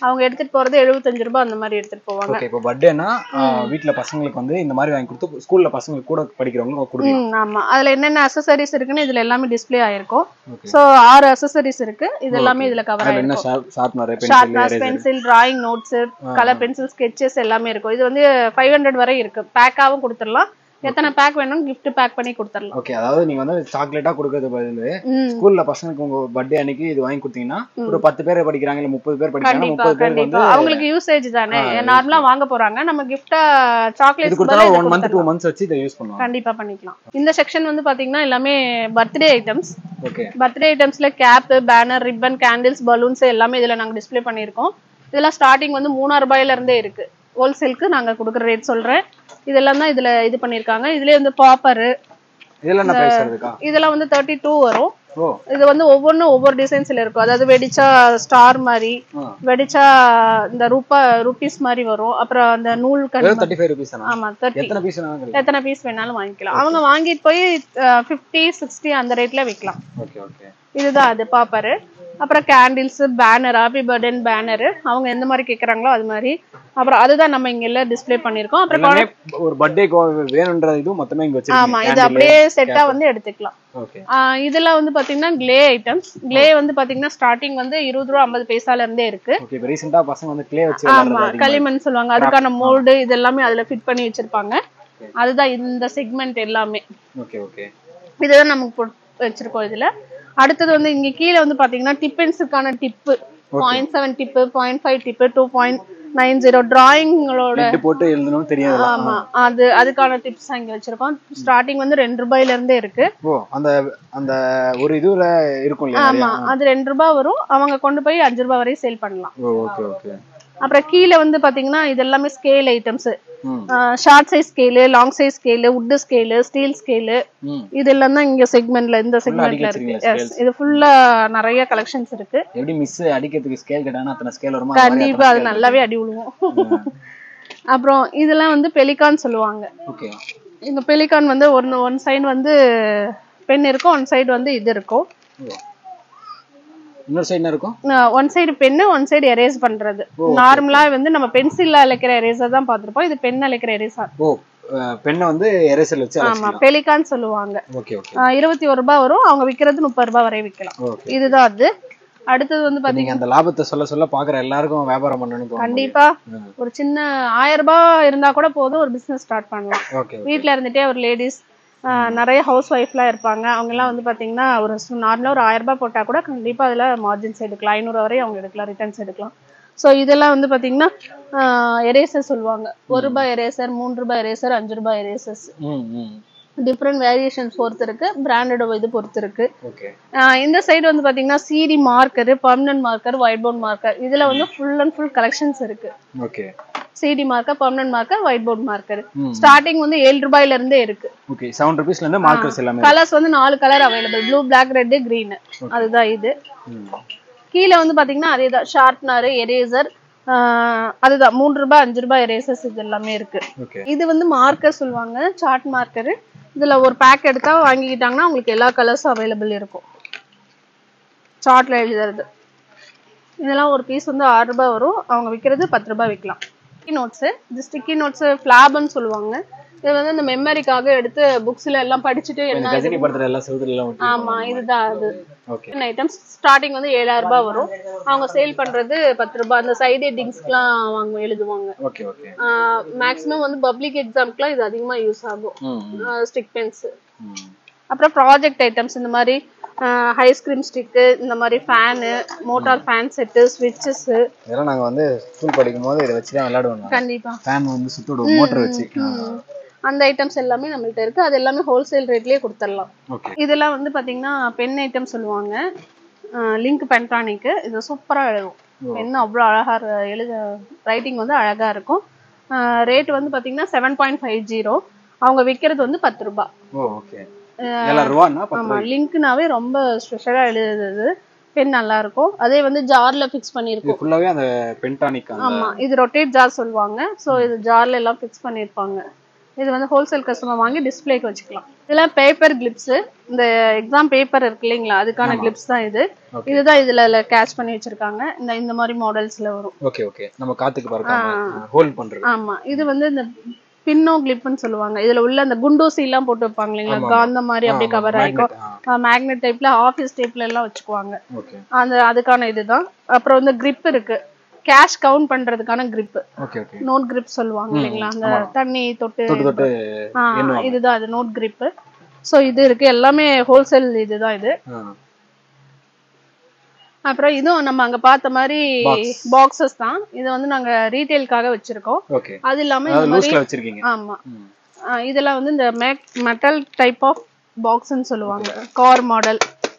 அவங்க எடுத்துட்டு போறது எழுபத்தஞ்சு ரூபாய் அந்த மாதிரி எடுத்துட்டு போவாங்க ஓகே இப்போ பர்த்டேனா வீட்ல பசங்களுக்கு வந்து இந்த மாதிரி வாங்கி கொடுத்து ஸ்கூல்ல பசங்களுக்கு கூட படிக்கிறவங்க கொடுக்கலாம் ம் ஆமா அதுல என்னென்ன அசசரிஸ் இருக்குன்னு இதுல எல்லாமே டிஸ்ப்ளே ஆயிருக்கும் ஓகே சோ ஆறு அசசரிஸ் இருக்கு இது எல்லாமே இதுல கவர் அதுல என்ன ஆயிருக்கும் sharpener sharpeners pencil pencil drawing notes colour pencil sketches எல்லாமே இருக்கும் இது வந்து ஃபைவ் ஹண்ட்ரட் வரை இருக்கு பேக்காவும் கொடுத்துடலாம் எத்தனை பேக் வேணும் gift பேக் பண்ணி கொடுத்துடலாம் ஓகே அதாவது நீங்க வந்து சாக்லேட்டா கொடுக்கறது பதிலு ம் ஸ்கூல்ல பசங்களுக்கு உங்க பர்த்டே அன்னைக்கு இது வாங்கி கொடுத்தீங்கன்னா ஒரு பத்து பேர் படிக்கிறாங்க இல்ல முப்பது பேர் படிக்கிறாங்க கண்டிப்பா முப்பது பேருக்கு கண்டிப்பா வந்து அவங்களுக்கு யூசேஜ் தானே நார்மலா வாங்க போறாங்க நம்ம கிஃப்டா இது சாக்லேட்ஸ் கொடுத்தா ஒன் மந்த் டூ மந்த்ஸ் வச்சு இதை யூஸ் பண்ணுவாங்க கண்டிப்பா பண்ணிக்கலாம் இந்த செக்ஷன் வந்து பாத்தீங்கன்னா எல்லாமே பர்த்டே ஐட்டம்ஸ் ஓகே பர்த்டே ஐட்டம்ஸ்ல cap banner ribbon candles balloons எல்லாமே இதுல நாங்க டிஸ்ப்ளே பண்ணியிருக்கோம் இதெல்லாம் ஸ்டார்டிங் வந்து மூணாயிரம் ரூபாயில இருந்தே இருக்கு ஹோல்சேலுக்கு நாங்க கொடுக்குற ரேட் சொல்றேன் இதெல்லாம் தான் இதுல இது பண்ணிருக்காங்க இதுலயே வந்து பாப்பர் இதுல என்ன பிரைஸ் வருதுக்கா இதெல்லாம் வந்து தேர்ட்டி டூ வரும் ஓ இது வந்து ஒவ்வொன்றும் ஒவ்வொரு டிசைன்ஸ்ல இருக்கும் அதாவது வெடிச்சா ஸ்டார் மாதிரி ஆ. வெடிச்சா இந்த ரூபா ருபீஸ் மாதிரி வரும் அப்புறம் அந்த நூல் கண் வெறும் தேர்ட்டி ஃபைவ் ருபீஸ் தானா ஆமா தேர்ட்டி எத்தனை பீஸ் வேணாலும் கிடைக்கும் எத்தனை பீஸ் வேணாலும் வாங்கிக்கலாம் அவங்க வாங்கிட்டு போய் ஃபிஃப்டி சிக்ஸ்டி அந்த ரேட்ல விற்கலாம் ஓகே ஓகே இதுதான் அது பாப்பாரு அப்புறம் candles banner happy birthday banner அவங்க எந்த மாதிரி கேக்குறாங்களோ அது மாதிரி அப்புறம் அதுதான் நம்ம இங்க எல்லாம் டிஸ்ப்ளே பண்ணிருக்கோம் அப்புறம் எல்லாமே ஒரு பர்த்டேக்கு வேணும்ன்ற இதுவும் மொத்தமே இங்க ஆமா இது வச்சிருக்கீங்க அப்படியே செட்டா வந்து எடுத்துக்கலாம் ஓகே ஆஹ் இதெல்லாம் வந்து பாத்தீங்கன்னா கிளே ஐட்டம்ஸ் கிளே வந்து பாத்தீங்கன்னா ஸ்டார்டிங் வந்து இருபது ரூபா ஐம்பது பைசால இருந்தே இருக்கு ஓகே இப்போ ரீசெண்டா பசங்க வந்து க்ளே வச்சு ஆமா விளையாடுறது அதிகமா களிமண் சொல்லுவாங்க அதுக்கான மோல்டு இது எல்லாமே அதுல ஃபிட் பண்ணி வச்சிருப்பாங்க அதுதான் இந்த செக்மெண்ட் எல்லாமே ஓகே ஓகே இதுதான் நமக்கு போட்- வச்சிருக்கோம் இதுல அடுத்தது வந்து இங்க கீழே வந்து பாத்தீங்கன்னா டிப்பென்ஸுக்கான tip point seven tip point five tip two point nine zero டிராயிங்களோட நெட்டு போட்டு எழுதணும் தெரியாது ஆமா அது அதுக்கான டிப்ஸ் இங்க வச்சிருக்கோம் ஸ்டார்டிங் வந்து ரெண்டு ரூபாயில இருந்தே இருக்கு ஓ அந்த அந்த ஒரு இதுல இருக்கும் இல்லையா ஆமா அது ரெண்டு ரூபாய் வரும் அவங்க கொண்டு போய் அஞ்சு ரூபாய் வரையும் சேல் பண்ணலாம் ஓ ஓகே ஓகே அப்புறம் கீழே வந்து பாத்தீங்கன்னா இது எல்லாமே ஸ்கேல் ஐட்டம்ஸ் ம் short size scale long size scale wood scale steel scale ம் இதெல்லாம் தான் இங்க செக்மெண்ட்ல இந்த செக்மெண்ட்ல அடுக்கி இருக்கு வச்சிருக்கீங்களா எஸ் இது ஃபுல்லா நிறைய கலெக்ஷன்ஸ் இருக்கு எப்படி மிஸ் அடிக்கிறதுக்கு ஸ்கேல் கேட்டாங்கன்னா அத்தனை ஸ்கேல் வருமா கண்டிப்பா அது நல்லாவே அடி விழுவும் அப்புறம் இதெல்லாம் வந்து பெலிகான் சொல்லுவாங்க ஓகே இந்த பெலிகான் வந்து ஒன் ஒன் சைடு வந்து பென் இருக்கும் ஒன் சைடு வந்து இது இருக்கும் இன்னொரு சைடு என்ன இருக்கும் one side pen one side erase பண்றது நார்மலா வந்து நம்ம பென்சில்ல அழைக்கிற எரேசர் தான் பார்த்திருப்போம் இது பென் அழைக்கிற எரேசர் ஓ பெண்ணை வந்து எரேசர் வச்சு ஆமா அழைச்சிக்கலாம் பெலிகான் சொல்லுவாங்க ஓகே ஓகே ஆஹ் இருபத்தி ஒரு ரூபாய் வரும் அவங்க விக்கிறது முப்பது ரூபாய் வரை விற்கலாம் ஓகே இதுதான் அது அடுத்தது வந்து நீங்க பாத்தீங்கன்னா அந்த லாபத்தை சொல்ல சொல்ல பாக்குற எல்லாருக்கும் வியாபாரம் பண்ணணும்னு தோணும் கண்டிப்பா ம். ஒரு சின்ன ஆயிரம் ரூபாய் இருந்தா கூட போதும் ஒரு பிசினஸ் ஸ்டார்ட் பண்ணலாம் ஓகே வீட்ல இருந்துட்டே ஒரு லேடிஸ் நிறைய ஹவுஸ் ஒய்ஃப்லாம் இருப்பாங்க அவங்க எல்லாம் வந்து பாத்தீங்கன்னா ஒரு நார்மலா ஒரு ஆயிரம் ரூபாய் போட்டா கூட கண்டிப்பா அதுல மார்ஜின்ஸ் எடுக்கலாம் ஐநூறு வரை அவங்க எடுக்கலாம் ரிட்டர்ன்ஸ் எடுக்கலாம் ஸோ இதெல்லாம் வந்து பாத்தீங்கன்னா எரேசர் சொல்லுவாங்க ஒரு ரூபாய் எரேசர் மூணு ரூபாய் எரேசர் அஞ்சு ரூபாய் எரேசர்ஸ் ம் ம் டிஃப்ரெண்ட் வேரியேஷன்ஸ் பொறுத்து இருக்கு பிராண்டோட இது பொறுத்து இருக்கு ஓகே ஆஹ் இந்த சைடு வந்து பாத்தீங்கன்னா CD marker permanent marker white board marker இதுல வந்து ஃபுல் அண்ட் ஃபுல் கலெக்ஷன்ஸ் இருக்கு okay CD marker permanent marker white board marker ம். ஸ்டார்டிங் வந்து ஏழு ரூபாயில இருந்தே இருக்கு ஓகே செவன் ருபீஸ்ல இருந்து மார்க்கர்ஸ் எல்லாமே கலர்ஸ் வந்து நாலு colour available blue black red green அதுதான் இது ம். கீழே வந்து பாத்தீங்கன்னா அதேதான் ஷார்ப்னர் எரேசர் அதுதான் மூணு ரூபாய் அஞ்சு ரூபாய் எரேசர்ஸ் இது எல்லாமே இருக்கு ஓகே இது வந்து மார்க்கர் சொல்லுவாங்க சார்ட் மார்க்கர் இதுல ஒரு பேக் எடுத்தா வாங்கிக்கிட்டாங்கன்னா உங்களுக்கு எல்லா கலர்ஸும் அவைலபிள் இருக்கும் சார்ட்ல எழுதுறது இதெல்லாம் ஒரு பீஸ் வந்து ஆறு ரூபாய் வரும் அவங்க விற்கிறது பத்து ரூபாய் விற்கலாம் ஸ்டிக்கி நோட்ஸு இந்த ஸ்டிக்கி நோட்ஸ் ஃபிளாப்னு சொல்லுவாங்க இது வந்து இந்த மெமரிக்காக எடுத்து புக்ஸ்ல எல்லாம் படிச்சுட்டு இந்த என்ன கஜினி படத்துல எல்லாம் செவுத்துல எல்லாம் ஒட்டி ஆமா இதுதான் அது ஓகே ஐட்டம்ஸ் ஸ்டார்டிங் வந்து ஏழாயிரம் ரூபாய் வரும் அவங்க சேல் பண்றது பத்து ரூபாய் அந்த சைடு ஹெட்டிங்ஸ்க்குலாம் வாங்க எழுதுவாங்க ஓகே ஓகே மேக்ஸிமம் வந்து பப்ளிக் எக்ஸாம்க்குலாம் இது அதிகமா யூஸ் ஆகும் ம் ஸ்டிக் பென்ஸ் ம் அப்புறம் ப்ராஜெக்ட் ஐட்டம்ஸ் இந்த மாதிரி ஐஸ்கிரீம் ஸ்டிக்கு இந்த மாதிரி ஃபேனு மோட்டார் ஃபேன் செட்டு ஸ்விட்சஸ் இதெல்லாம் நாங்க வந்து ஸ்கூல் படிக்கும் போது இதை வச்சு தான் விளையாடுவோம் கண்டிப்பா ஃபேன் வந்து சுத்தி விடுவோம் மோட்டர் வச்சு அந்த ஐட்டம்ஸ் எல்லாமே நம்மள்ட்ட இருக்கு அது எல்லாமே ஹோல்சேல் ரேட்லயே கொடுத்துடலாம் ஓகே இதெல்லாம் வந்து பாத்தீங்கன்னா பென் ஐட்டம் சொல்லுவாங்க லிங்க் பென்டானிக்கு இது சூப்பரா எழுதும் பென் அவ்வளோ அழகா இரு- எழுத ரைட்டிங் வந்து அழகா இருக்கும் ரேட் வந்து பாத்தீங்கன்னா செவன் பாயிண்ட் ஃபைவ் ஜீரோ அவங்க விற்கிறது வந்து பத்து ரூபாய் ஓ ஓகே ஏழாயிரம் ரூபான்னா பத்து ஆமா லிங்க்னாவே ரொம்ப ஸ்பெஷலா எழுதுறது பென் நல்லா இருக்கும் அதே வந்து ஜார்ல ஃபிக்ஸ் பண்ணியிருக்கோம் இது ஃபுல்லாவே அந்த பென்டானிக் அந்த ஆமா இது ரொட்டேட் ஜார் சொல்லுவாங்க சோ இது ஜார்ல எல்லாம் ஃபிக்ஸ் பண்ணிருப்பாங்க இது வந்து ஹோல்சேல் கஸ்டமர் வாங்கி டிஸ்ப்ளேக்கு வச்சுக்கலாம் இதெல்லாம் பேப்பர் கிளிப்ஸ் இந்த எக்ஸாம் பேப்பர் இருக்கு இல்லைங்களா அதுக்கான கிளிப்ஸ் தான் இது Okay. இதுதான் இதுல கேட்ச் பண்ணி வச்சிருக்காங்க இந்த இந்த மாதிரி மாடல்ஸ்ல வரும் ஓகே ஓகே நம்ம காத்துக்கு பறக்காம ஹோல்ட் பண்றது ஆமா இது வந்து இந்த பின்னோ கிளிப்னு சொல்லுவாங்க இதுல உள்ள அந்த குண்டூசி எல்லாம் போட்டு வைப்பாங்க இல்லைங்களா ஆமா, காந்த மாதிரி அப்படியே ஆமா, கவர் magnet, ஆயிக்கும் மேக்னெட் டைப்ல ஆபீஸ் டைப்ல எல்லாம் வச்சுக்குவாங்க ஓகே அந்த அதுக்கான இதுதான் அப்புறம் வந்து grip இருக்கு கேஷ் கவுண்ட் பண்றதுக்கான grip okay okay note grip சொல்லுவாங்க ம், இல்லைங்களா அந்த ஆமா. தண்ணி தொட்டு தொட்டு தொட்டு ஆ, எண்ணுவாங்க. இதுதான் அது நோட் grip சோ இது இருக்கு எல்லாமே ஹோல்சேல் இதுதான் இது ஆ, அப்புறம் இதுவும் நம்ம அங்க பார்த்த மாதிரி Box. பாக்ஸஸ் தான் இது வந்து நாங்க ரீட்டைலுக்காக வச்சிருக்கோம் ஓகே அது இல்லாம அதாவது இந்த மாதிரி லூஸ்ல வச்சிருக்கீங்க ஆமா ம். ஆ, இதெல்லாம் வந்து இந்த மெட்டல் டைப் ஆஃப் பாக்ஸ்ன்னு சொல்லுவாங்க கார் மாடல்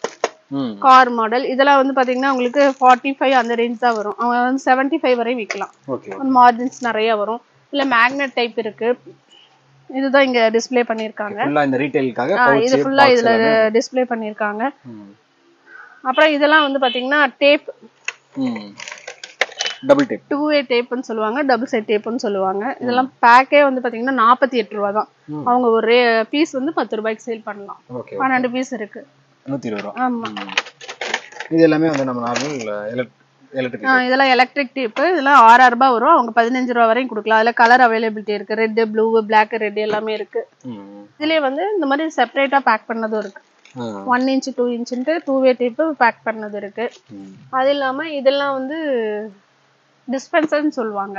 ம் கார் மாடல் இதெல்லாம் வந்து பாத்தீங்கன்னா உங்களுக்கு ஃபார்ட்டி ஃபைவ் அந்த ரேஞ்ச் தான் வரும் அவங்க வந்து செவன்ட்டி ஃபைவ் வரையும் விற்கலாம் ஓகே மார்ஜின்ஸ் நிறைய வரும் இல்ல மேக்னெட் டைப் இருக்கு இதுதான் இங்க டிஸ்ப்ளே பண்ணிருக்காங்க ஃபுல்லா இந்த ரீட்டைலுக்காக ஆ, pouch, இது ஃபுல்லா box இதுல எல்லாமே. டிஸ்ப்ளே பண்ணிருக்காங்க ம். அப்புறம் இதெல்லாம் வந்து பாத்தீங்கன்னா டேப் ம் டபுள் டேப் டூ வே டேப்னு சொல்லுவாங்க டபுள் சைட் டேப்னு சொல்லுவாங்க இதெல்லாம் பேக்கே வந்து பாத்தீங்கன்னா நாற்பத்தி எட்டு ரூபா தான் ம். அவங்க ஒரு பீஸ் வந்து பத்து ரூபாய்க்கு சேல் பண்ணலாம் ஓகே 12 பீஸ் இருக்கு நூத்தி இருபது ரூபா ஆமா ம். இது எல்லாமே வந்து நம்ம நார்மல் எலக்ட்ரிக் ஆ, இதெல்லாம் எலக்ட்ரிக் டேப் இதெல்லாம் ஆறாயிரம் ரூபாய் வரும் அவங்க பதினஞ்சு ரூபா வரையும் கொடுக்கலாம் அதுல கலர் அவைலபிலிட்டி இருக்கு ரெட் ப்ளூ பிளாக் ரெட் எல்லாமே இருக்கு இதுலயே வந்து இந்த மாதிரி செப்பரேட்டா பேக் பண்ணதும் இருக்கு ஒன் இன்ச் டூ இன்ச்சுன்ட்டு டூ வே டேப்பு பேக் பண்ணது இருக்கு அது இல்லாம இதெல்லாம் வந்து டிஸ்பென்சர்னு சொல்லுவாங்க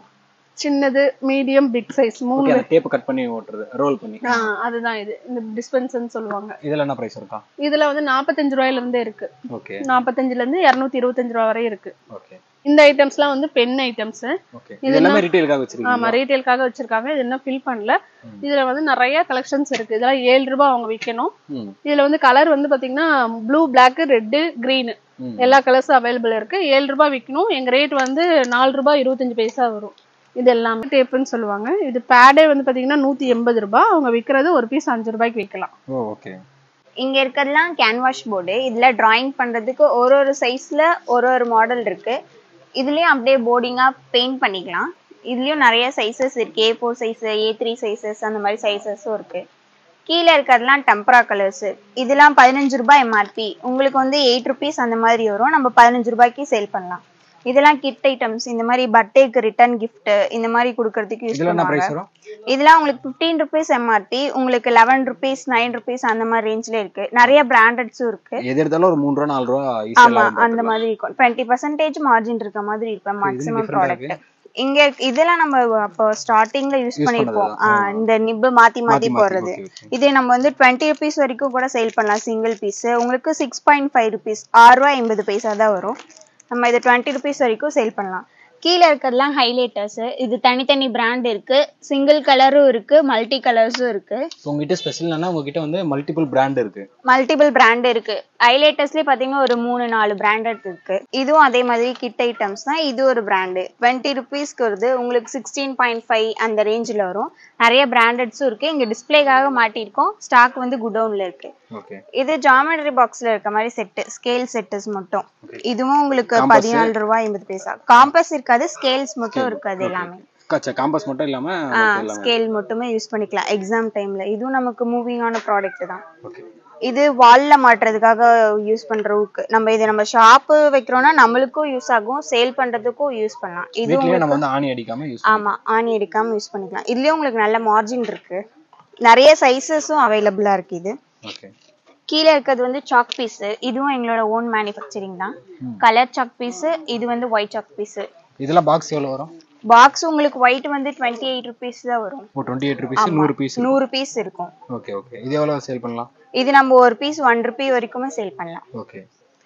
சின்னது மீடியம் பிக் சைஸ் மூணு ஓகே அந்த டேப் கட் பண்ணி ஓட்டுறது ரோல் பண்ணி ஆ, அதுதான் இது இந்த டிஸ்பென்சர்னு சொல்லுவாங்க இதுல என்ன பிரைஸ் இருக்கா இதுல வந்து நாற்பத்தஞ்சு ரூபாயில இருந்தே இருக்கு ஓகே நாற்பத்தஞ்சுல இருந்து இருநூத்தி இருபத்தஞ்சு ரூபா வரை இருக்கு ஓகே இந்த ஐட்டம்ஸ்லாம் வந்து பென் ஐட்டம்ஸ் ஓகே இது எல்லாமே ரீட்டைலுக்காக வச்சிருக்கீங்க ஆமா ரீட்டைலுக்காக வச்சிருக்காங்க இது இன்னும் ஃபில் பண்ணல இதுல வந்து நிறைய கலெக்ஷன்ஸ் இருக்கு இதெல்லாம் ஏழு ரூபாய் அவங்க விற்கணும் ம் இதுல வந்து கலர் வந்து பாத்தீங்கன்னா ப்ளூ பிளாக் ரெட்டு green ம். எல்லா கலர்ஸும் அவைலபிள் இருக்கு ஏழு ரூபாய் விற்கணும் எங்க ரேட் வந்து நாலு ரூபாய் இருபத்தஞ்சு பைசா வரும் இது எல்லாமே டேப்புன்னு சொல்லுவாங்க இது பேடே வந்து பாத்தீங்கன்னா நூத்தி எண்பது ரூபாய் அவங்க விற்கிறது ஒரு பீஸ் அஞ்சு ரூபாய்க்கு விற்கலாம் ஓ ஓகே இங்க இருக்கிறதுலாம் கேன்வாஷ் போர்டு இதுல டிராயிங் பண்றதுக்கு ஒரு ஒரு சைஸ்ல ஒரு ஒரு மாடல் இருக்கு இதுலயும் அப்படியே போர்டிங்கா பெயிண்ட் பண்ணிக்கலாம் இதுலயும் நிறைய சைஸஸ் இருக்கு A four size A three sizes அந்த மாதிரி சைஸஸும் இருக்கு கீழே இருக்கிறதுலாம் டெம்பரா கலர்ஸ் இதெல்லாம் பதினஞ்சு ரூபாய் எம்ஆர்பி உங்களுக்கு வந்து எயிட் ருபீஸ் அந்த மாதிரி வரும் நம்ம பதினஞ்சு ரூபாய்க்கு சேல் பண்ணலாம் இதெல்லாம் கிட் ஐட்டம்ஸ் இந்த மாதிரி பர்த்டேக்கு ரிட்டர்ன் gift இந்த மாதிரி கொடுக்கறதுக்கு யூஸ் இதுல என்ன பண்ணுவாங்க பிரைஸ் வரும் இதெல்லாம் உங்களுக்கு ஃபிஃப்டீன் ருபீஸ் எம்ஆர்பி உங்களுக்கு லெவன் ருபீஸ் நைன் ருபீஸ் அந்த மாதிரி ரேஞ்ச்ல இருக்கு நிறைய பிராண்டட்ஸும் இருக்கு எது எடுத்தாலும் ஒரு மூணு ரூபா நாலு ரூபா ஆமா ஈஸியா அந்த மாதிரி இருக்கும் டுவெண்ட்டி பர்சன்டேஜ் மார்ஜின் இருக்க மாதிரி இருக்கும் மேக்ஸிமம் different ஆ ப்ராடக்ட் இங்க இதெல்லாம் நம்ம அப்போ ஸ்டார்டிங்ல யூஸ் Use பண்ணிருப்போம் பண்ணது, ஆ, இந்த நிப்பு மாத்தி மாத்தி மாத்தி, போடுறது okay, okay. இதே நம்ம வந்து டுவெண்ட்டி ருபீஸ் வரைக்கும் கூட சேல் பண்ணலாம் சிங்கிள் பீஸ் உங்களுக்கு சிக்ஸ் பாயிண்ட் ஃபைவ் ருபீஸ் ஆறு ரூபா எண்பது பைசா தான் வரும் நம்ம இது டுவெண்ட்டி ருபீஸ் வரைக்கும் சேல் பண்ணலாம் கீழே இருக்கிறதுலாம் ஹைலைட்டர்ஸ் இது தனித்தனி பிராண்ட் இருக்கு சிங்கிள் கலரும் இருக்கு மல்டி கலர்ஸும் இருக்கு இப்போ உங்ககிட்ட ஸ்பெஷல் என்னன்னா உங்ககிட்ட வந்து மல்டிபிள் பிராண்ட் இருக்கு மல்டிபிள் பிராண்ட் இருக்கு ஹைலைட்டர்ஸ்லயே பாத்தீங்கன்னா ஒரு மூணு நாலு பிராண்டட் இருக்கு இதுவும் அதே மாதிரி கிட் ஐட்டம்ஸ் தான் இது ஒரு பிராண்டு டுவெண்ட்டி ருபீஸ்க்கு வருது உங்களுக்கு சிக்ஸ்டீன் பாயிண்ட் ஃபைவ் அந்த ரேஞ்சில் வரும் நிறைய பிராண்டட்ஸும் இருக்கு இங்க டிஸ்பிளேக்காக மாட்டியிருக்கோம் ஸ்டாக் வந்து குடோன்ல இருக்கு ஓகே இது ஜாமெட்ரி பாக்ஸ்ல இருக்க மாதிரி செட்டு ஸ்கேல் செட்டஸ் மட்டும் Okay. இதுவும் உங்களுக்கு Compass. பதினாலு ரூபாய் ஐம்பது பைசா காம்பஸ் இருக்காது ஸ்கேல்ஸ் மட்டும் இருக்காது எல்லாமே கச்சா காம்பஸ் மட்டும் இல்லாம மத்த எல்லாமே ஸ்கேல் மட்டுமே யூஸ் பண்ணிக்கலாம் எக்ஸாம் டைம்ல இதுவும் நமக்கு மூவிங்கான ப்ராடக்ட் தான் ஓகே இது வால்ல மாட்டுறதுக்காக யூஸ் பண்ற ஊக்கு நம்ம இது நம்ம ஷாப்பு வைக்கிறோம்னா நம்மளுக்கும் யூஸ் ஆகும் சேல் பண்றதுக்கும் யூஸ் பண்ணலாம் இது வீட்லயே நம்ம உங்களுக்கு வந்து ஆணி அடிக்காம யூஸ் ஆமா ஆணி அடிக்காம யூஸ் பண்ணிக்கலாம் இதுலயும் உங்களுக்கு நல்ல மார்ஜின் இருக்கு நிறைய சைஸஸும் அவைலபிளா இருக்கு இது ஓகே கீழே இருக்கிறது வந்து சாக் பீஸ் இதுவும் எங்களோட ஓன் மேனுஃபேக்சரிங் தான் கலர் சாக் பீஸ் இது வந்து ஒயிட் சாக் பீஸ் இதெல்லாம் பாக்ஸ் எவ்வளவு வரும் பாக்ஸ் உங்களுக்கு ஒயிட் வந்து டுவெண்ட்டி எயிட் ருபீஸ் தான் வரும் ஓ டுவெண்ட்டி எயிட் ருபீஸ் நூறு பீஸ் நூறு பீஸ் இருக்கும் ஓகே ஓகே இது எவ்வளவு சேல் பண்ணலாம் இது நம்ம ஒரு பீஸ் ஒன் ருபி வரைக்குமே சேல் பண்ணலாம் ஓகே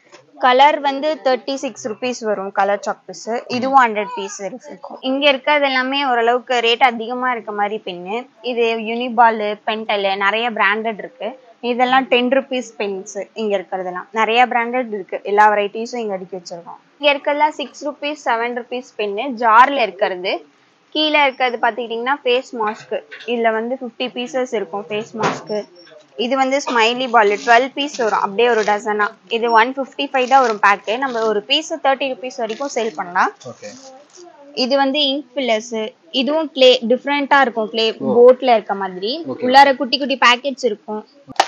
கலர் வந்து தேர்ட்டி சிக்ஸ் ருபீஸ் வரும் கலர் சாக் பீஸ் இதுவும் ஹண்ட்ரட் பீஸ் இருக்கும் இங்க இருக்கிறது எல்லாமே ஓரளவுக்கு ரேட் அதிகமா இருக்க மாதிரி பென்னு இது யூனிபால் பென்டல் நிறைய பிராண்டட் இருக்கு இதெல்லாம் டென் ருபீஸ் பென்ஸ் இங்க இருக்கிறதெல்லாம் நிறைய பிராண்டட் இருக்கு எல்லா வெரைட்டிஸும் இங்க அடுக்கி வச்சிருக்கோம் இங்க இருக்கிறதுலாம் six rupees seven rupees pen ஜார்ல இருக்கிறது கீழே இருக்கிறது பார்த்துக்கிட்டிங்கன்னா ஃபேஸ் மாஸ்க்கு இதில் வந்து ஃபிஃப்டி பீசஸ் இருக்கும் ஃபேஸ் மாஸ்க்கு இது வந்து ஸ்மைலி பால் டுவெல் பீஸ் வரும் அப்படியே ஒரு டசனா இது ஒன் ஃபிஃப்டி ஃபைவ் தான் வரும் பேக்கு நம்ம ஒரு பீஸ் தேர்ட்டி ருபீஸ் வரைக்கும் சேல் பண்ணலாம் ஓகே இது வந்து இங்க் ஃபில்லர்ஸ் இதுவும் கிளே டிஃப்ரெண்டா இருக்கும் கிளே போட்ல இருக்க மாதிரி உள்ளார குட்டி குட்டி பேக்கெட்ஸ் இருக்கும்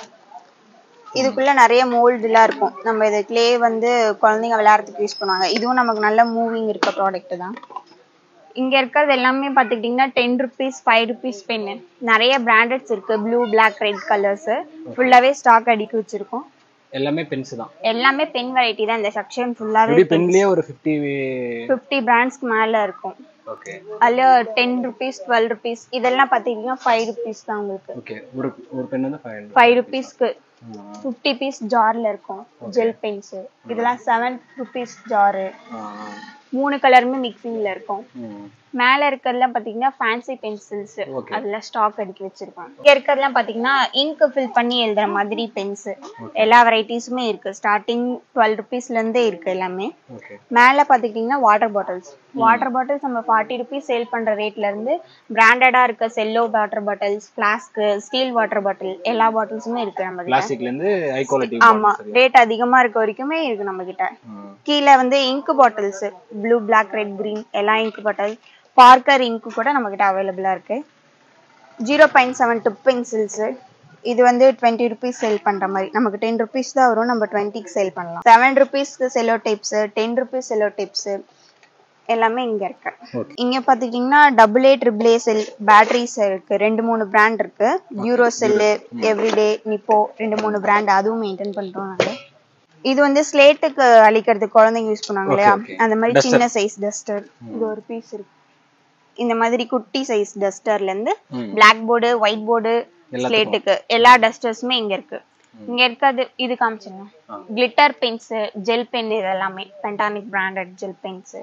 இதுக்குள்ள நிறைய மோல்டு எல்லாம் இருக்கும் நம்ம இது கிளே வந்து குழந்தைங்க விளையாடுறதுக்கு யூஸ் பண்ணுவாங்க இதுவும் நமக்கு நல்ல மூவிங் இருக்க ப்ராடக்ட் தான் இங்க இருக்கிறது எல்லாமே பாத்துக்கிட்டீங்கன்னா ten rupees five rupees pen நிறைய பிராண்டட்ஸ் இருக்கு ப்ளூ பிளாக் ரெட் கலர்ஸ் ஃபுல்லாவே ஸ்டாக் அடிக்கி வச்சிருக்கோம் எல்லாமே பென்ஸ் தான் எல்லாமே பென் வெரைட்டி தான் இந்த செக்ஷன் ஃபுல்லாவே எப்படி பென்லயே ஒரு ஃபிஃப்டி ஃபிஃப்டி பிராண்ட்ஸ்க்கு மேல இருக்கும் ஓகே அதுல டென் ருபீஸ் டுவெல் ருபீஸ் இதெல்லாம் பாத்தீங்கன்னா ஃபைவ் ருபீஸ் தான் உங்களுக்கு ஓகே ஒரு ஒரு பென் வந்து ஃபைவ் ஃபைவ் ருபீஸ்க்கு ஃபிஃப்டி பீஸ் ஜார்ல இருக்கும் ஜெல் பென்ஸ் இதெல்லாம் செவன் ருபீஸ் ஜாரு மூணு கலருமே மிக்சிங்ல இருக்கும் மேல இருக்கிறதுலாம் பாத்தீங்கன்னா ஃபேன்சி பென்சில்ஸ் Okay. அதுல ஸ்டாக் அடுக்கி வச்சிருப்பாங்க இங்க இருக்கிறதுலாம் பாத்தீங்கன்னா இங்க் ஃபில் பண்ணி எழுதுற மாதிரி பென்ஸ் எல்லா வெரைட்டிஸுமே இருக்கு ஸ்டார்டிங் டுவெல் ருபீஸ்ல இருந்தே இருக்கு எல்லாமே ஓகே மேல பாத்துக்கிட்டீங்கன்னா வாட்டர் பாட்டில்ஸ் வாட்டர் பாட்டில்ஸ் நம்ம ஃபார்ட்டி ருபீஸ் சேல் பண்ற ரேட்ல இருந்து பிராண்டடா இருக்க cello water bottles flask steel water bottle எல்லா பாட்டில்ஸுமே இருக்கு நம்ம கிட்ட பிளாஸ்டிக்ல இருந்து ஹை குவாலிட்டி ஆமா ரேட் அதிகமா இருக்க வரைக்குமே இருக்கு நம்ம கிட்ட கீழே வந்து ink bottles blue black red green எல்லா இங்க் பாட்டில் பார்க்கர் இங்க் கூட நம்ம கிட்ட அவைலபிளா இருக்கு zero point seven tip pencils இது வந்து டுவெண்ட்டி ருபீஸ் சேல் பண்ற மாதிரி நமக்கு டென் ருபீஸ் தான் வரும் நம்ம டுவெண்ட்டிக்கு சேல் பண்ணலாம் செவன் ருபீஸ்க்கு cello tapes ten rupees cello tapes எல்லாமே இங்க இருக்கு இங்க பாத்துக்கிட்டீங்கன்னா double A triple A cell batteries இருக்கு ரெண்டு மூணு பிராண்ட் இருக்கு டியூரோ செல்லு எவ்ரிடே நிப்போ ரெண்டு மூணு பிராண்ட் அதுவும் மெயின்டைன் பண்றோம் நாங்க இது வந்து ஸ்லேட்டுக்கு அழிக்கிறதுக்கு குழந்தைங்க யூஸ் பண்ணுவாங்க இல்லையா okay. அந்த மாதிரி சின்ன சைஸ் டஸ்டர் இது ஒரு பீஸ் இருக்கு இந்த மாதிரி குட்டி சைஸ் டஸ்டர்ல இருந்து பிளாக் போர்டு ஒயிட் போர்டு ஸ்லேட்டுக்கு எல்லா டஸ்டர்ஸுமே இங்க இருக்கு இங்க இருக்கிறது இது காமிச்சிருங்க கிளிட்டர் பென்ஸ் ஜெல் பென் இது எல்லாமே Pentonic branded gel pens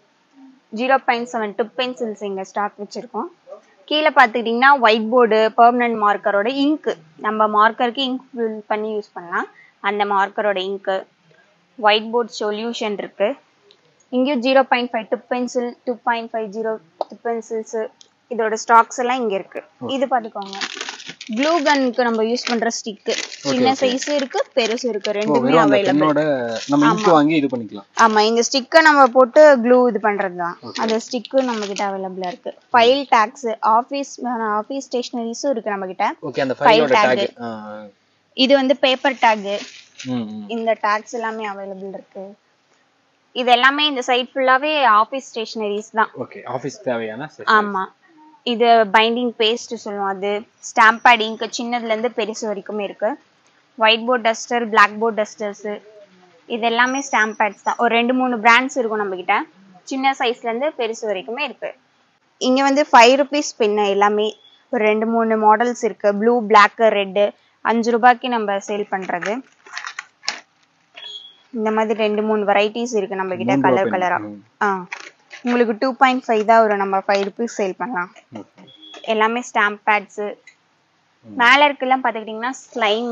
zero point seven tip pencils இங்க ஸ்டாக் வச்சிருக்கோம் கீழே பார்த்துக்கிட்டிங்கன்னா ஒயிட் போர்டு பெர்மனன்ட் மார்க்கரோட இங்க் நம்ம மார்க்கருக்கு இங்க் ஃபில் பண்ணி யூஸ் பண்ணலாம் அந்த மார்க்கரோட இங்க்கு ஒயிட் போர்ட் சொல்யூஷன் இருக்கு இங்கேயும் zero point five tip pencil two point five zero tip pencils இதோட ஸ்டாக்ஸ் எல்லாம் இங்க இருக்கு இது பார்த்துக்கோங்க க்ளூ கன்க்கு நம்ம யூஸ் பண்ற ஸ்டிக் சின்ன சைஸ் இருக்கு பெருசு இருக்கு ரெண்டுமே வெறும் அந்த அவைலபிள் பெண்ணோட நம்ம இங்க் வாங்கி இது பண்ணிக்கலாம் ஆமா இந்த ஸ்டிக்கை நம்ம போட்டு க்ளூ இது பண்றது தான் அந்த ஸ்டிக்கு நம்ம கிட்ட அவைலபிளா இருக்கு ஃபைல் டேக்ஸ் ஆபீஸ் ஆபீஸ் ஸ்டேஷனரிஸும் இருக்கு நம்ம கிட்ட ஓகே அந்த File ஃபைலோட tag. டேக் இது வந்து பேப்பர் டேக் ம் ம். இந்த டேக்ஸ் எல்லாமே அவைலபிள் இருக்கு இது எல்லாமே இந்த சைட் ஃபுல்லாவே ஆபீஸ் ஸ்டேஷனரிஸ் தான் ஓகே ஆபீஸ் தேவையான set. ஆமா இது பைண்டிங் பேஸ்ட் சொல்லுவோம் அது ஸ்டாம்ப் பேட் இங்க் சின்னதுல இருந்து பெருசு வரைக்குமே இருக்கு white board duster black board dusters இது எல்லாமே ஸ்டாம்ப் பேட்ஸ் தான் ஒரு ரெண்டு மூணு பிராண்ட்ஸ் இருக்கும் நம்ம கிட்ட சின்ன சைஸ்ல இருந்து பெருசு வரைக்குமே இருக்கு இங்க வந்து ஃபைவ் ருபீஸ் பின்ன எல்லாமே ஒரு ரெண்டு மூணு மாடல்ஸ் இருக்கு ப்ளூ பிளாக் ரெட்டு அஞ்சு ரூபாய்க்கு நம்ம சேல் பண்றது இந்த மாதிரி ரெண்டு மூணு வெரைட்டிஸ் இருக்கு நம்ம கிட்ட மூணு ரூபா கலர் pen. கலரா ம். ஆ உங்களுக்கு டூ பாயிண்ட் ஃபைவ் தான் ஒரு நம்ம ஃபைவ் ருபீஸ் சேல் பண்ணலாம் Okay. எல்லாமே ஸ்டாம்ப் பேட்ஸ் மேல இருக்கலாம் பாத்துக்கிட்டீங்கன்னா ஸ்லைம்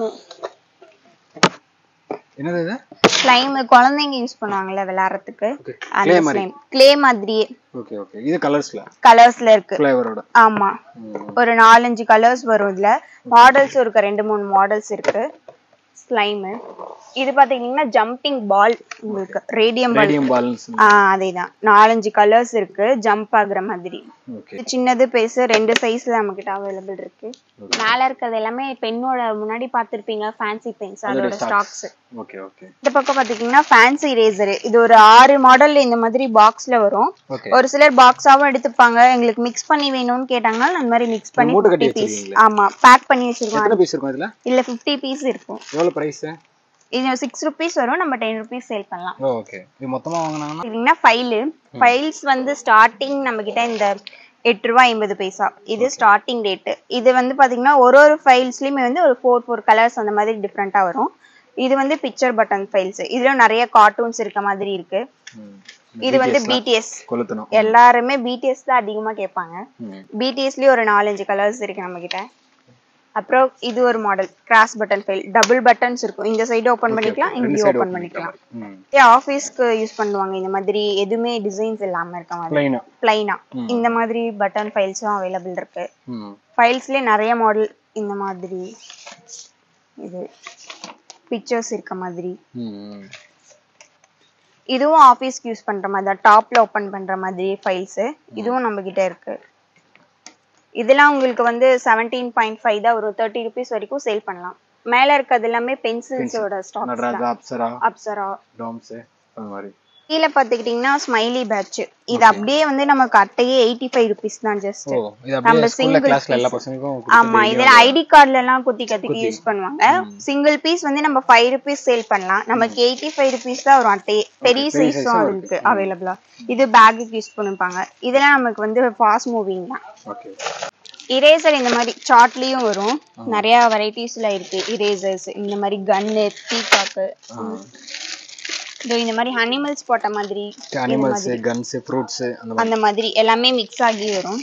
என்னது இது ஸ்லைம் குழந்தைங்க யூஸ் பண்ணுவாங்கல்ல விளையாடுறதுக்கு Okay. அந்த Clay மாதிரி. ஸ்லைம் க்ளே மாதிரியே ஓகே ஓகே இது கலர்ஸ்ல கலர்ஸ்ல இருக்கு ஃப்ளேவரோட ஆமா ஒரு நாலஞ்சு கலர்ஸ் வரும் இதுல மாடல்ஸ் இருக்கு ரெண்டு மூணு மாடல்ஸ் இருக்கு ஸ்லைம் இது பாத்தீங்கன்னா ஜம்பிங் பால் உங்களுக்கு ரேடியம் பால் ரேடியம் பால்ஸ் ஆ அதேதான் நாலஞ்சு கலர்ஸ் இருக்கு ஜம்ப் ஆகுற மாதிரி ஓகே இது சின்னது பெருசு ரெண்டு சைஸ்ல நம்ம கிட்ட அவைலபிள் இருக்கு மேல இருக்கிறது எல்லாமே பெண்ணோட முன்னாடி பார்த்திருப்பீங்க ஃபேன்சி பென்ஸ் அதோட ஸ்டாக்ஸ் ஓகே ஓகே இந்த பக்கம் பாத்தீங்கன்னா ஃபேன்சி ரேசர் இது ஒரு ஆறு மாடல் இந்த மாதிரி பாக்ஸ்ல வரும் ஓகே ஒரு சிலர் பாக்ஸாவும் எடுத்துப்பாங்க எங்களுக்கு மிக்ஸ் பண்ணி வேணும்னு கேட்டாங்கன்னா அந்த மாதிரி மிக்ஸ் பண்ணி மூட்டை கட்டி 50 பீஸ் வச்சிருக்கீங்களா? ஆமா பேக் பண்ணி வச்சிருக்கோம் எத்தனை பீஸ் இருக்கும் இதுல இல்ல 50 பீஸ் இருக்கும் எவ்வளவு பிரைஸ் இது சிக்ஸ் ருபீஸ் வரும் நம்ம டென் ருபீஸ் சேல் பண்ணலாம் ஓகே இது மொத்தமா வாங்குனாங்கன்னா பார்த்தீங்கன்னா ஃபைலு ஃபைல்ஸ் வந்து ஸ்டார்டிங் நம்ம கிட்ட இந்த எட்டு ரூபா ஐம்பது பைசா இது ஸ்டார்டிங் ரேட்டு இது வந்து பாத்தீங்கன்னா ஒரு ஒரு ஃபைல்ஸ்லயுமே வந்து ஒரு ஃபோர் ஃபோர் கலர்ஸ் அந்த மாதிரி டிஃப்ரெண்டா வரும் இது வந்து பிக்சர் பட்டன் ஃபைல்ஸ் இதுல நிறைய கார்ட்டூன்ஸ் இருக்க மாதிரி இருக்கு ம். இது வந்து பிடிஎஸ் கொளுத்தணும் எல்லாருமே பிடிஎஸ் தான் அதிகமா கேட்பாங்க ம். பிடிஎஸ்லயே ஒரு நாலஞ்சு கலர்ஸ் இருக்கு நம்ம கிட்ட அப்புறம் இது ஒரு model cross button file double buttons இருக்கும் இந்த சைடு ஓபன் பண்ணிக்கலாம் ரெண்டு இங்கேயும் சைடு ஓபன் பண்ணிக்கலாம் ம் ஆஃபீஸ்க்கு யூஸ் பண்ணுவாங்க இந்த மாதிரி எதுவுமே டிசைன்ஸ் இல்லாம இருக்க மாதிரி பிளைனா பிளைனா இந்த மாதிரி பட்டன் ஃபைல்ஸும் அவைலபிள் இருக்கு ம் ஃபைல்ஸ்லயே நிறைய மாடல் இந்த மாதிரி இது பிக்சர்ஸ் இருக்க மாதிரி ம் ம். இதுவும் ஆஃபீஸ்க்கு யூஸ் பண்ற மாதிரி தான் டாப்ல ஓபன் பண்ற மாதிரி ஃபைல்ஸ் இதுவும் நம்ம கிட்ட இருக்கு இதெல்லாம் உங்களுக்கு வந்து செவன்டீன் பாயிண்ட் ஃபைவ் தான் வரும் தேர்ட்டி ருபீஸ் வரைக்கும் சேல் பண்ணலாம் மேல இருக்கிறது எல்லாமே பென்சில்ஸோட ஸ்டாக்ஸ் நடராஜா அப்சரா அப்சரா டோம்ஸ் அந்த மாதிரி கீழே பார்த்துக்கிட்டிங்கன்னா ஸ்மைலி பேட்ச் இது அப்படியே வந்து நமக்கு அட்டையே எயிட்டி ஃபைவ் ருபீஸ் தான் ஜஸ்ட் ஓ இது நம்ம அப்படியே ஸ்கூல்ல single கிளாஸ்ல எல்லா piece. பசங்களுக்கும் ஆமா கொடுத்து இதுல ஐடி கார்டுல எல்லாம் குத்தி கத்திக்கு யூஸ் பண்ணுவாங்க சிங்கிள் பீஸ் வந்து நம்ம ஃபைவ் ருபீஸ் சேல் பண்ணலாம் நமக்கு எயிட்டி ஃபைவ் ருபீஸ் தான் வரும் அட்டையே பெரிய பெரிய சைஸும் size-உம் இருக்கு அவைலபிளா இது பேக்குக்கு யூஸ் பண்ணிப்பாங்க இதெல்லாம் நமக்கு வந்து ஃபாஸ்ட் மூவிங் தான் ஓகே இரேசர் இந்த மாதிரி சார்ட்லயும் வரும் நிறைய வெரைட்டிஸ்ல இருக்கு இரேசர்ஸ் இந்த மாதிரி கன்னு பீகாக்கு இதோ இந்த மாதிரி அனிமல்ஸ் போட்ட மாதிரி இந்த அனிமல்ஸ் மாதிரி கன்ஸ் ஃப்ரூட்ஸ் அந்த மாதிரி அந்த மாதிரி எல்லாமே மிக்ஸ் ஆகி வரும்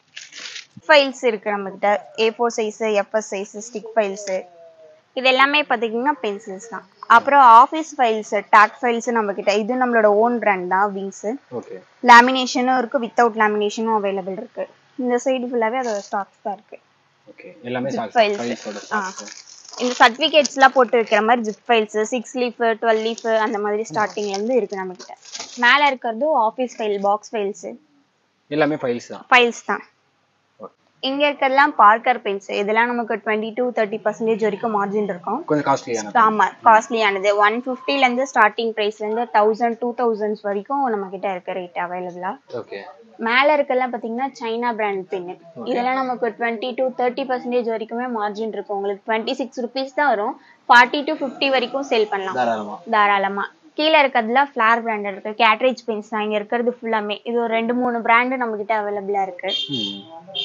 ஃபைல்ஸ் இருக்கு நம்ம கிட்ட A four size FS size stick files இது எல்லாமே பார்த்தீங்கன்னா பென்சில்ஸ் தான் அப்புறம் ஆஃபீஸ் ஃபைல்ஸ் டேக் ஃபைல்ஸ் நம்ம கிட்ட இது நம்மளோட ஓன் பிராண்ட் தான் விங்ஸ் ஓகே லேமினேஷனும் இருக்கு வித்தவுட் லேமினேஷனும் அவைலபிள் இருக்கு இந்த சைடு ஃபுல்லாவே அதோட ஸ்டாக்ஸ் தான் இருக்கு ஓகே எல்லாமே files. ஃபைல்ஸோட ஆ. இந்த சர்டிஃபிகேட்ஸ்லாம் போட்டு வைக்கிற மாதிரி zip files six leaf twelve leaf அந்த மாதிரி ஸ்டார்டிங்ல இருந்து இருக்கு நம்ம கிட்ட மேல இருக்கிறது ஆஃபீஸ் ஃபைல் பாக்ஸ் ஃபைல்ஸ் எல்லாமே ஃபைல்ஸ் தான் ஃபைல்ஸ் தான் இங்க இருக்கிறதெல்லாம் பார்க்கர் பென்ஸ் இதெல்லாம் நமக்கு டுவெண்ட்டி டு தேர்ட்டி பர்சன்டேஜ் வரைக்கும் மார்ஜின் இருக்கும் கொஞ்சம் காஸ்ட்லியான ஆமா காஸ்ட்லியானது ஒன் ஃபிஃப்டில இருந்து ஸ்டார்டிங் பிரைஸ்ல இருந்து தௌசண்ட் டூ தௌசண்ட்ஸ் வரைக்கும் நம்ம கிட்ட இருக்க ரேட் அவைலபிளா ஓகே மேல இருக்கலாம் பாத்தீங்கன்னா சைனா பிராண்ட் பின் இதெல்லாம் நமக்கு டுவெண்ட்டி டு தேர்ட்டி பர்சன்டேஜ் வரைக்குமே மார்ஜின் இருக்கும் உங்களுக்கு டுவெண்ட்டி சிக்ஸ் ருபீஸ் தான் வரும் ஃபார்ட்டி டு ஃபிஃப்டி வரைக்கும் சேல் பண்ணலாம் தாராளமா தாராளமா கீழே இருக்கிறதுல ஃபிளார் பிராண்ட் இருக்கு கேட்ரேஜ் பென்ஸ் தான் இங்க இருக்கிறது ஃபுல்லாமே இது ஒரு ரெண்டு மூணு பிராண்டு நம்ம கிட்ட அவைலபிளா இருக்கு ம்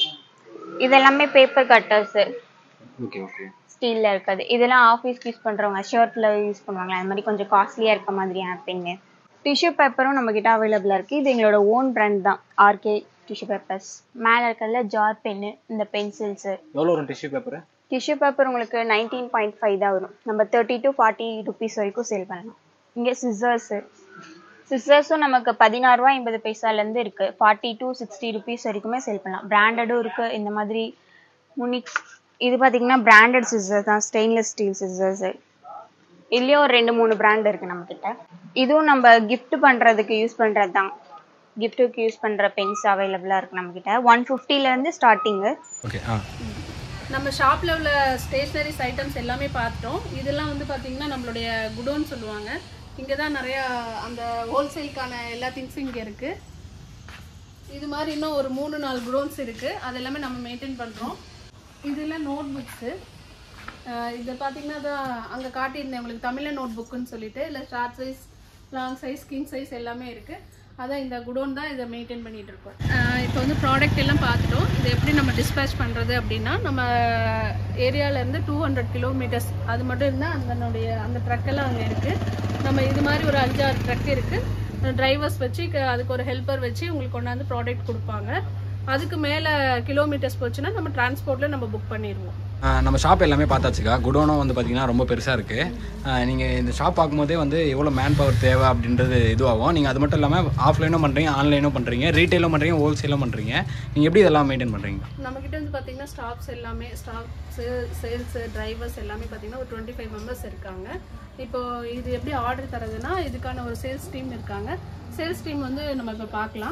இது எல்லாமே பேப்பர் கட்டர்ஸ் ஓகே ஓகே ஸ்டீல்ல இருக்குது இதெல்லாம் ஆஃபீஸ்க்கு யூஸ் பண்றவங்க ஷர்ட்ல யூஸ் பண்ணுவாங்க அந்த மாதிரி கொஞ்சம் காஸ்ட்லியா இருக்க மாதிரியான பென்னு டிஷ்யூ பேப்பரும் நம்ம கிட்ட அவைலபிளா இருக்கு இது எங்களோட ஓன் பிராண்ட் தான் ஆர்கே டிஷ்யூ பேப்பர்ஸ் மேல இருக்கிறதுல ஜார் பென்னு இந்த பென்சில்ஸ் எவ்வளோ வரும் டிஷ்யூ பேப்பர் டிஷ்யூ பேப்பர் உங்களுக்கு நைன்டீன் பாயிண்ட் ஃபைவ் தான் வரும் நம்ம தேர்ட்டி டு ஃபார்ட்டி ருபீஸ் வரைக்கும் சேல் பண்ணலாம் இங்கே சிசர்ஸ் சிசர்ஸும் நமக்கு பதினாறு ரூபா ஐம்பது பைசாலேருந்து இருக்கு ஃபார்ட்டி டு சிக்ஸ்டி ருபீஸ் வரைக்குமே சேல் பண்ணலாம் பிராண்டடும் இருக்கு இந்த மாதிரி முனிக் இது பார்த்தீங்கன்னா பிராண்டட் சிசர்ஸ் தான் ஸ்டெயின்லெஸ் ஸ்டீல் சிசர்ஸ் இதுலேயும் ஒரு ரெண்டு மூணு பிராண்ட் இருக்கு நம்ம கிட்ட இதுவும் நம்ம gift பண்றதுக்கு யூஸ் பண்றது தான் கிஃப்ட்டுக்கு யூஸ் பண்ற பென்ஸ் அவைலபிளா இருக்கு நம்ம கிட்ட ஒன் இருந்து ஸ்டார்டிங்கு ஓகே ஆ நம்ம ஷாப்ல உள்ள ஸ்டேஷ்னரிஸ் ஐட்டம்ஸ் எல்லாமே பார்த்துட்டோம் இதெல்லாம் வந்து பாத்தீங்கன்னா நம்மளுடைய குடோன் சொல்லுவாங்க இங்க தான் நிறைய அந்த ஹோல்சேலுக்கான எல்லா திங்ஸும் இங்க இருக்கு இது மாதிரி இன்னும் ஒரு மூணு நாலு குடோன்ஸ் இருக்கு அது எல்லாமே நம்ம மெயின்டைன் பண்றோம் இதெல்லாம் நோட் புக்ஸு இது பார்த்தீங்கன்னா தான் அங்கே காட்டியிருந்தேன் உங்களுக்கு தமிழ நோட் புக்குன்னு சொல்லிட்டு இல்லை short size long size king size எல்லாமே இருக்கு அதான் இந்த குடோன் தான் இதை மெயின்டைன் பண்ணிட்டு இருக்கோம் இப்போ வந்து ப்ராடக்ட் எல்லாம் பார்த்துட்டோம் இதை எப்படி நம்ம டிஸ்பேச் பண்ணுறது அப்படின்னா நம்ம ஏரியால இருந்து டூ ஹண்ட்ரட் கிலோமீட்டர்ஸ் அது மட்டும் இருந்தால் அதனுடைய அந்த ட்ரக் எல்லாம் அங்கே இருக்கு நம்ம இது மாதிரி ஒரு அஞ்சாறு ட்ரக் இருக்கு டிரைவர்ஸ் வச்சு க- அதுக்கு ஒரு ஹெல்ப்பர் வச்சு உங்களுக்கு கொண்டாந்து ப்ராடக்ட் கொடுப்பாங்க அதுக்கு மேலே கிலோமீட்டர்ஸ் போச்சுன்னா நம்ம டிரான்ஸ்போர்ட்டில் நம்ம புக் பண்ணிடுவோம் ஆஹ் நம்ம ஷாப் எல்லாமே பார்த்தாச்சுக்கா குடோனும் வந்து பார்த்தீங்கன்னா ரொம்ப பெருசாக இருக்குது நீங்கள் இந்த ஷாப் பார்க்கும்போதே வந்து எவ்வளோ மேன் பவர் தேவை அப்படின்றது இதுவாகும் நீங்கள் அது மட்டும் இல்லாமல் ஆஃப்லைனும் பண்ணுறீங்க ஆன்லைனும் பண்ணுறீங்க ரீட்டைலும் பண்ணுறீங்க ஹோல்சேலும் பண்ணுறீங்க நீங்கள் எப்படி இதெல்லாம் மெயின்டைன் பண்ணுறீங்க நம்மக்கிட்ட வந்து பார்த்தீங்கன்னா ஸ்டாஃப்ஸ் எல்லாமே ஸ்டாஃப்ஸு சேல்ஸ் டிரைவர்ஸ் எல்லாமே பார்த்தீங்கன்னா ஒரு டுவெண்ட்டி ஃபைவ் மெம்பர்ஸ் இருக்காங்க இப்போ இது எப்படி ஆர்டர் தரதுன்னா இதுக்கான ஒரு சேல்ஸ் டீம் இருக்காங்க சேல்ஸ் டீம் வந்து நம்ம இப்போ பார்க்கலாம்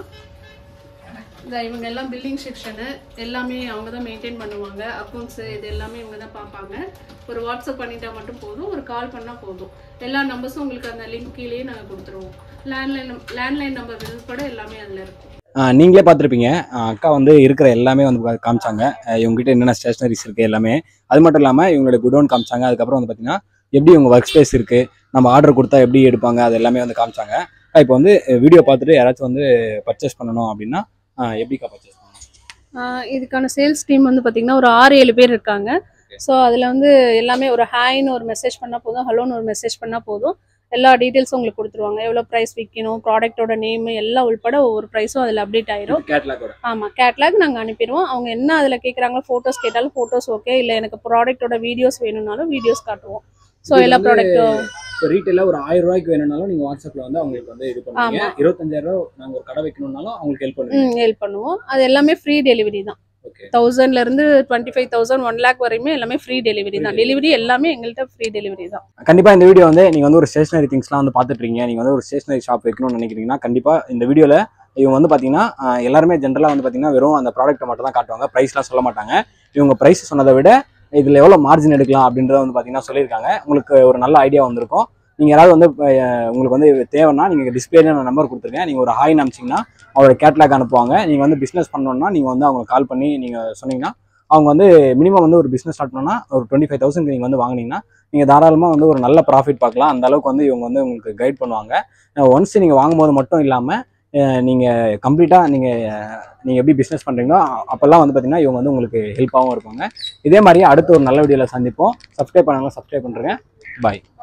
இந்த இவங்க எல்லாம் பில்லிங் செக்ஷனு எல்லாமே அவங்க தான் மெயின்டைன் பண்ணுவாங்க அக்கௌண்ட்ஸு இது எல்லாமே இவங்க தான் பார்ப்பாங்க ஒரு வாட்ஸ்அப் பண்ணிட்டா மட்டும் போதும் ஒரு கால் பண்ணால் போதும் எல்லா நம்பர்ஸும் உங்களுக்கு அந்த லிங்க் கீழேயே நாங்கள் கொடுத்துருவோம் லேண்ட்லைன் லேண்ட்லைன் நம்பர் உட்பட எல்லாமே அதில் இருக்கும் ஆஹ் நீங்களே பார்த்துருப்பீங்க ஆஹ் அக்கா வந்து இருக்கிற எல்லாமே வந்து கா- காமிச்சாங்க ஆஹ் இவங்ககிட்ட என்னென்ன ஸ்டேஷனரிஸ் இருக்குது எல்லாமே அது மட்டும் இல்லாமல் இவங்களோட குடோன் காமிச்சாங்க அதுக்கப்புறம் வந்து பார்த்தீங்கன்னா எப்படி உங்கள் ஒர்க் ஸ்பேஸ் இருக்குது நம்ம ஆர்டர் கொடுத்தா எப்படி எடுப்பாங்க அது எல்லாமே வந்து காமிச்சாங்க அக்கா இப்போ வந்து வீடியோ பார்த்துட்டு யாராச்சும் வந்து பர்ச்சேஸ் பண்ணணும் அப்படின்னா ஆஹ் எப்படிக்கா பர்ச்சேஸ் பண்ணணும் ஆஹ் இதுக்கான சேல்ஸ் டீம் வந்து பார்த்தீங்கன்னா ஒரு ஆறு ஏழு பேர் இருக்காங்க ஸோ அதில் வந்து எல்லாமே ஒரு ஹாய்னு ஒரு மெசேஜ் பண்ணால் போதும் ஹலோன்னு ஒரு மெசேஜ் பண்ணால் போதும் எல்லா டீட்டெயில்ஸும் உங்களுக்கு கொடுத்துருவாங்க எவ்வளோ ப்ரைஸ் விற்கணும் ப்ராடக்ட்டோட நேம் எல்லாம் உள்பட ஒவ்வொரு ப்ரைஸும் அதில் அப்டேட் ஆயிரும் கேட்லாக்கோட ஆமாம் கேட்லாக் நாங்கள் அனுப்பிடுவோம் அவங்க என்ன அதில் கேட்குறாங்களோ ஃபோட்டோஸ் கேட்டாலும் ஃபோட்டோஸ் ஓகே இல்லை எனக்கு ப்ராடக்ட்டோட வீடியோஸ் வேணும்னாலும் வீடியோஸ் காட்டுவோம் ஸோ இது எல்லா வந்து ப்ராடக்ட்டும் இப்போ ரீட்டெயிலாக ஒரு ஆயிரம் ரூபாய்க்கு வேணும்னாலும் நீங்கள் வாட்ஸ்அப்பில் வந்து அவங்களுக்கு வந்து இது பண்ணுவீங்க ஆமா. இருபத்தஞ்சாயிரம் ரூபா நாங்கள் ஒரு கடை வைக்கணும்னாலும் அவங்களுக்கு ஹெல்ப் பண்ணுவீங்க ம் ஹெல்ப் பண்ணுவோம் அது எல்லாமே ஃப்ரீ டெலிவரி தான் ஓகே தௌசண்ட்ல இருந்து twenty five thousand one lakh வரையுமே எல்லாமே ஃப்ரீ டெலிவரி தான் டெலிவரி எல்லாமே எங்கள்கிட்ட ஃப்ரீ டெலிவரி தான் கண்டிப்பா இந்த வீடியோ வந்து நீங்க வந்து ஒரு ஸ்டேஷனரி திங்ஸ்லாம் வந்து பார்த்துட்டு இருக்கீங்க நீங்க வந்து ஒரு ஸ்டேஷனரி ஷாப் வைக்கணும்னு நினைக்கிறீங்கன்னா கண்டிப்பா இந்த வீடியோல இவங்க வந்து பார்த்தீங்கன்னா ஆஹ் எல்லாருமே ஜென்ரலாக வந்து பார்த்தீங்கன்னா வெறும் அந்த ப்ராடக்ட்டை மட்டும் தான் காட்டுவாங்க ப்ரைஸ்லாம் சொல்ல மாட்டாங்க இவங்க ப்ரைஸ் சொன்னதை விட இதில் எவ்வளோ மார்ஜின் எடுக்கலாம் அப்படின்றத வந்து பார்த்தீங்கன்னா சொல்லியிருக்காங்க உங்களுக்கு ஒரு நல்ல ஐடியா வந்திருக்கும் நீங்கள் யாராவது வந்து அஹ், உங்களுக்கு வந்து தேவைன்னா நீங்கள் டிஸ்பிளேல நான் நம்பர் கொடுத்துருக்கேன் நீங்கள் ஒரு ஹாய் அனுப்பிச்சிங்கன்னா அவரோட கேட்லாக் அனுப்புவாங்க நீங்கள் வந்து பிஸ்னஸ் பண்ணணும்னா நீங்கள் வந்து அவங்களுக்கு கால் பண்ணி நீங்கள் சொன்னீங்கன்னா அவங்க வந்து மினிமம் வந்து ஒரு பிஸ்னஸ் ஸ்டார்ட் பண்ணணும்னா ஒரு டுவெண்ட்டி ஃபைவ் தௌசண்ட் நீங்கள் வந்து வாங்குனீங்கன்னா நீங்கள் தாராளமாக வந்து ஒரு நல்ல ப்ராஃபிட் பார்க்கலாம் அந்த அளவுக்கு வந்து இவங்க வந்து உங்களுக்கு கைட் பண்ணுவாங்க ஒன்ஸ் நீங்கள் வாங்கும்போது மட்டும் இல்லாமல் நீங்கள் கம்ப்ளீட்டாக நீங்கள் நீங்கள் எப்படி பிஸ்னஸ் பண்ணுறீங்களோ அப்போல்லாம் வந்து பார்த்தீங்கன்னா இவங்க வந்து உங்களுக்கு ஹெல்ப்பாகவும் இருப்பாங்க இதே மாதிரி அடுத்து ஒரு நல்ல வீடியோவில் சந்திப்போம் சப்ஸ்கிரைப் பண்ணாலும் சப்ஸ்கிரைப் பண்ணுறேங்க பாய்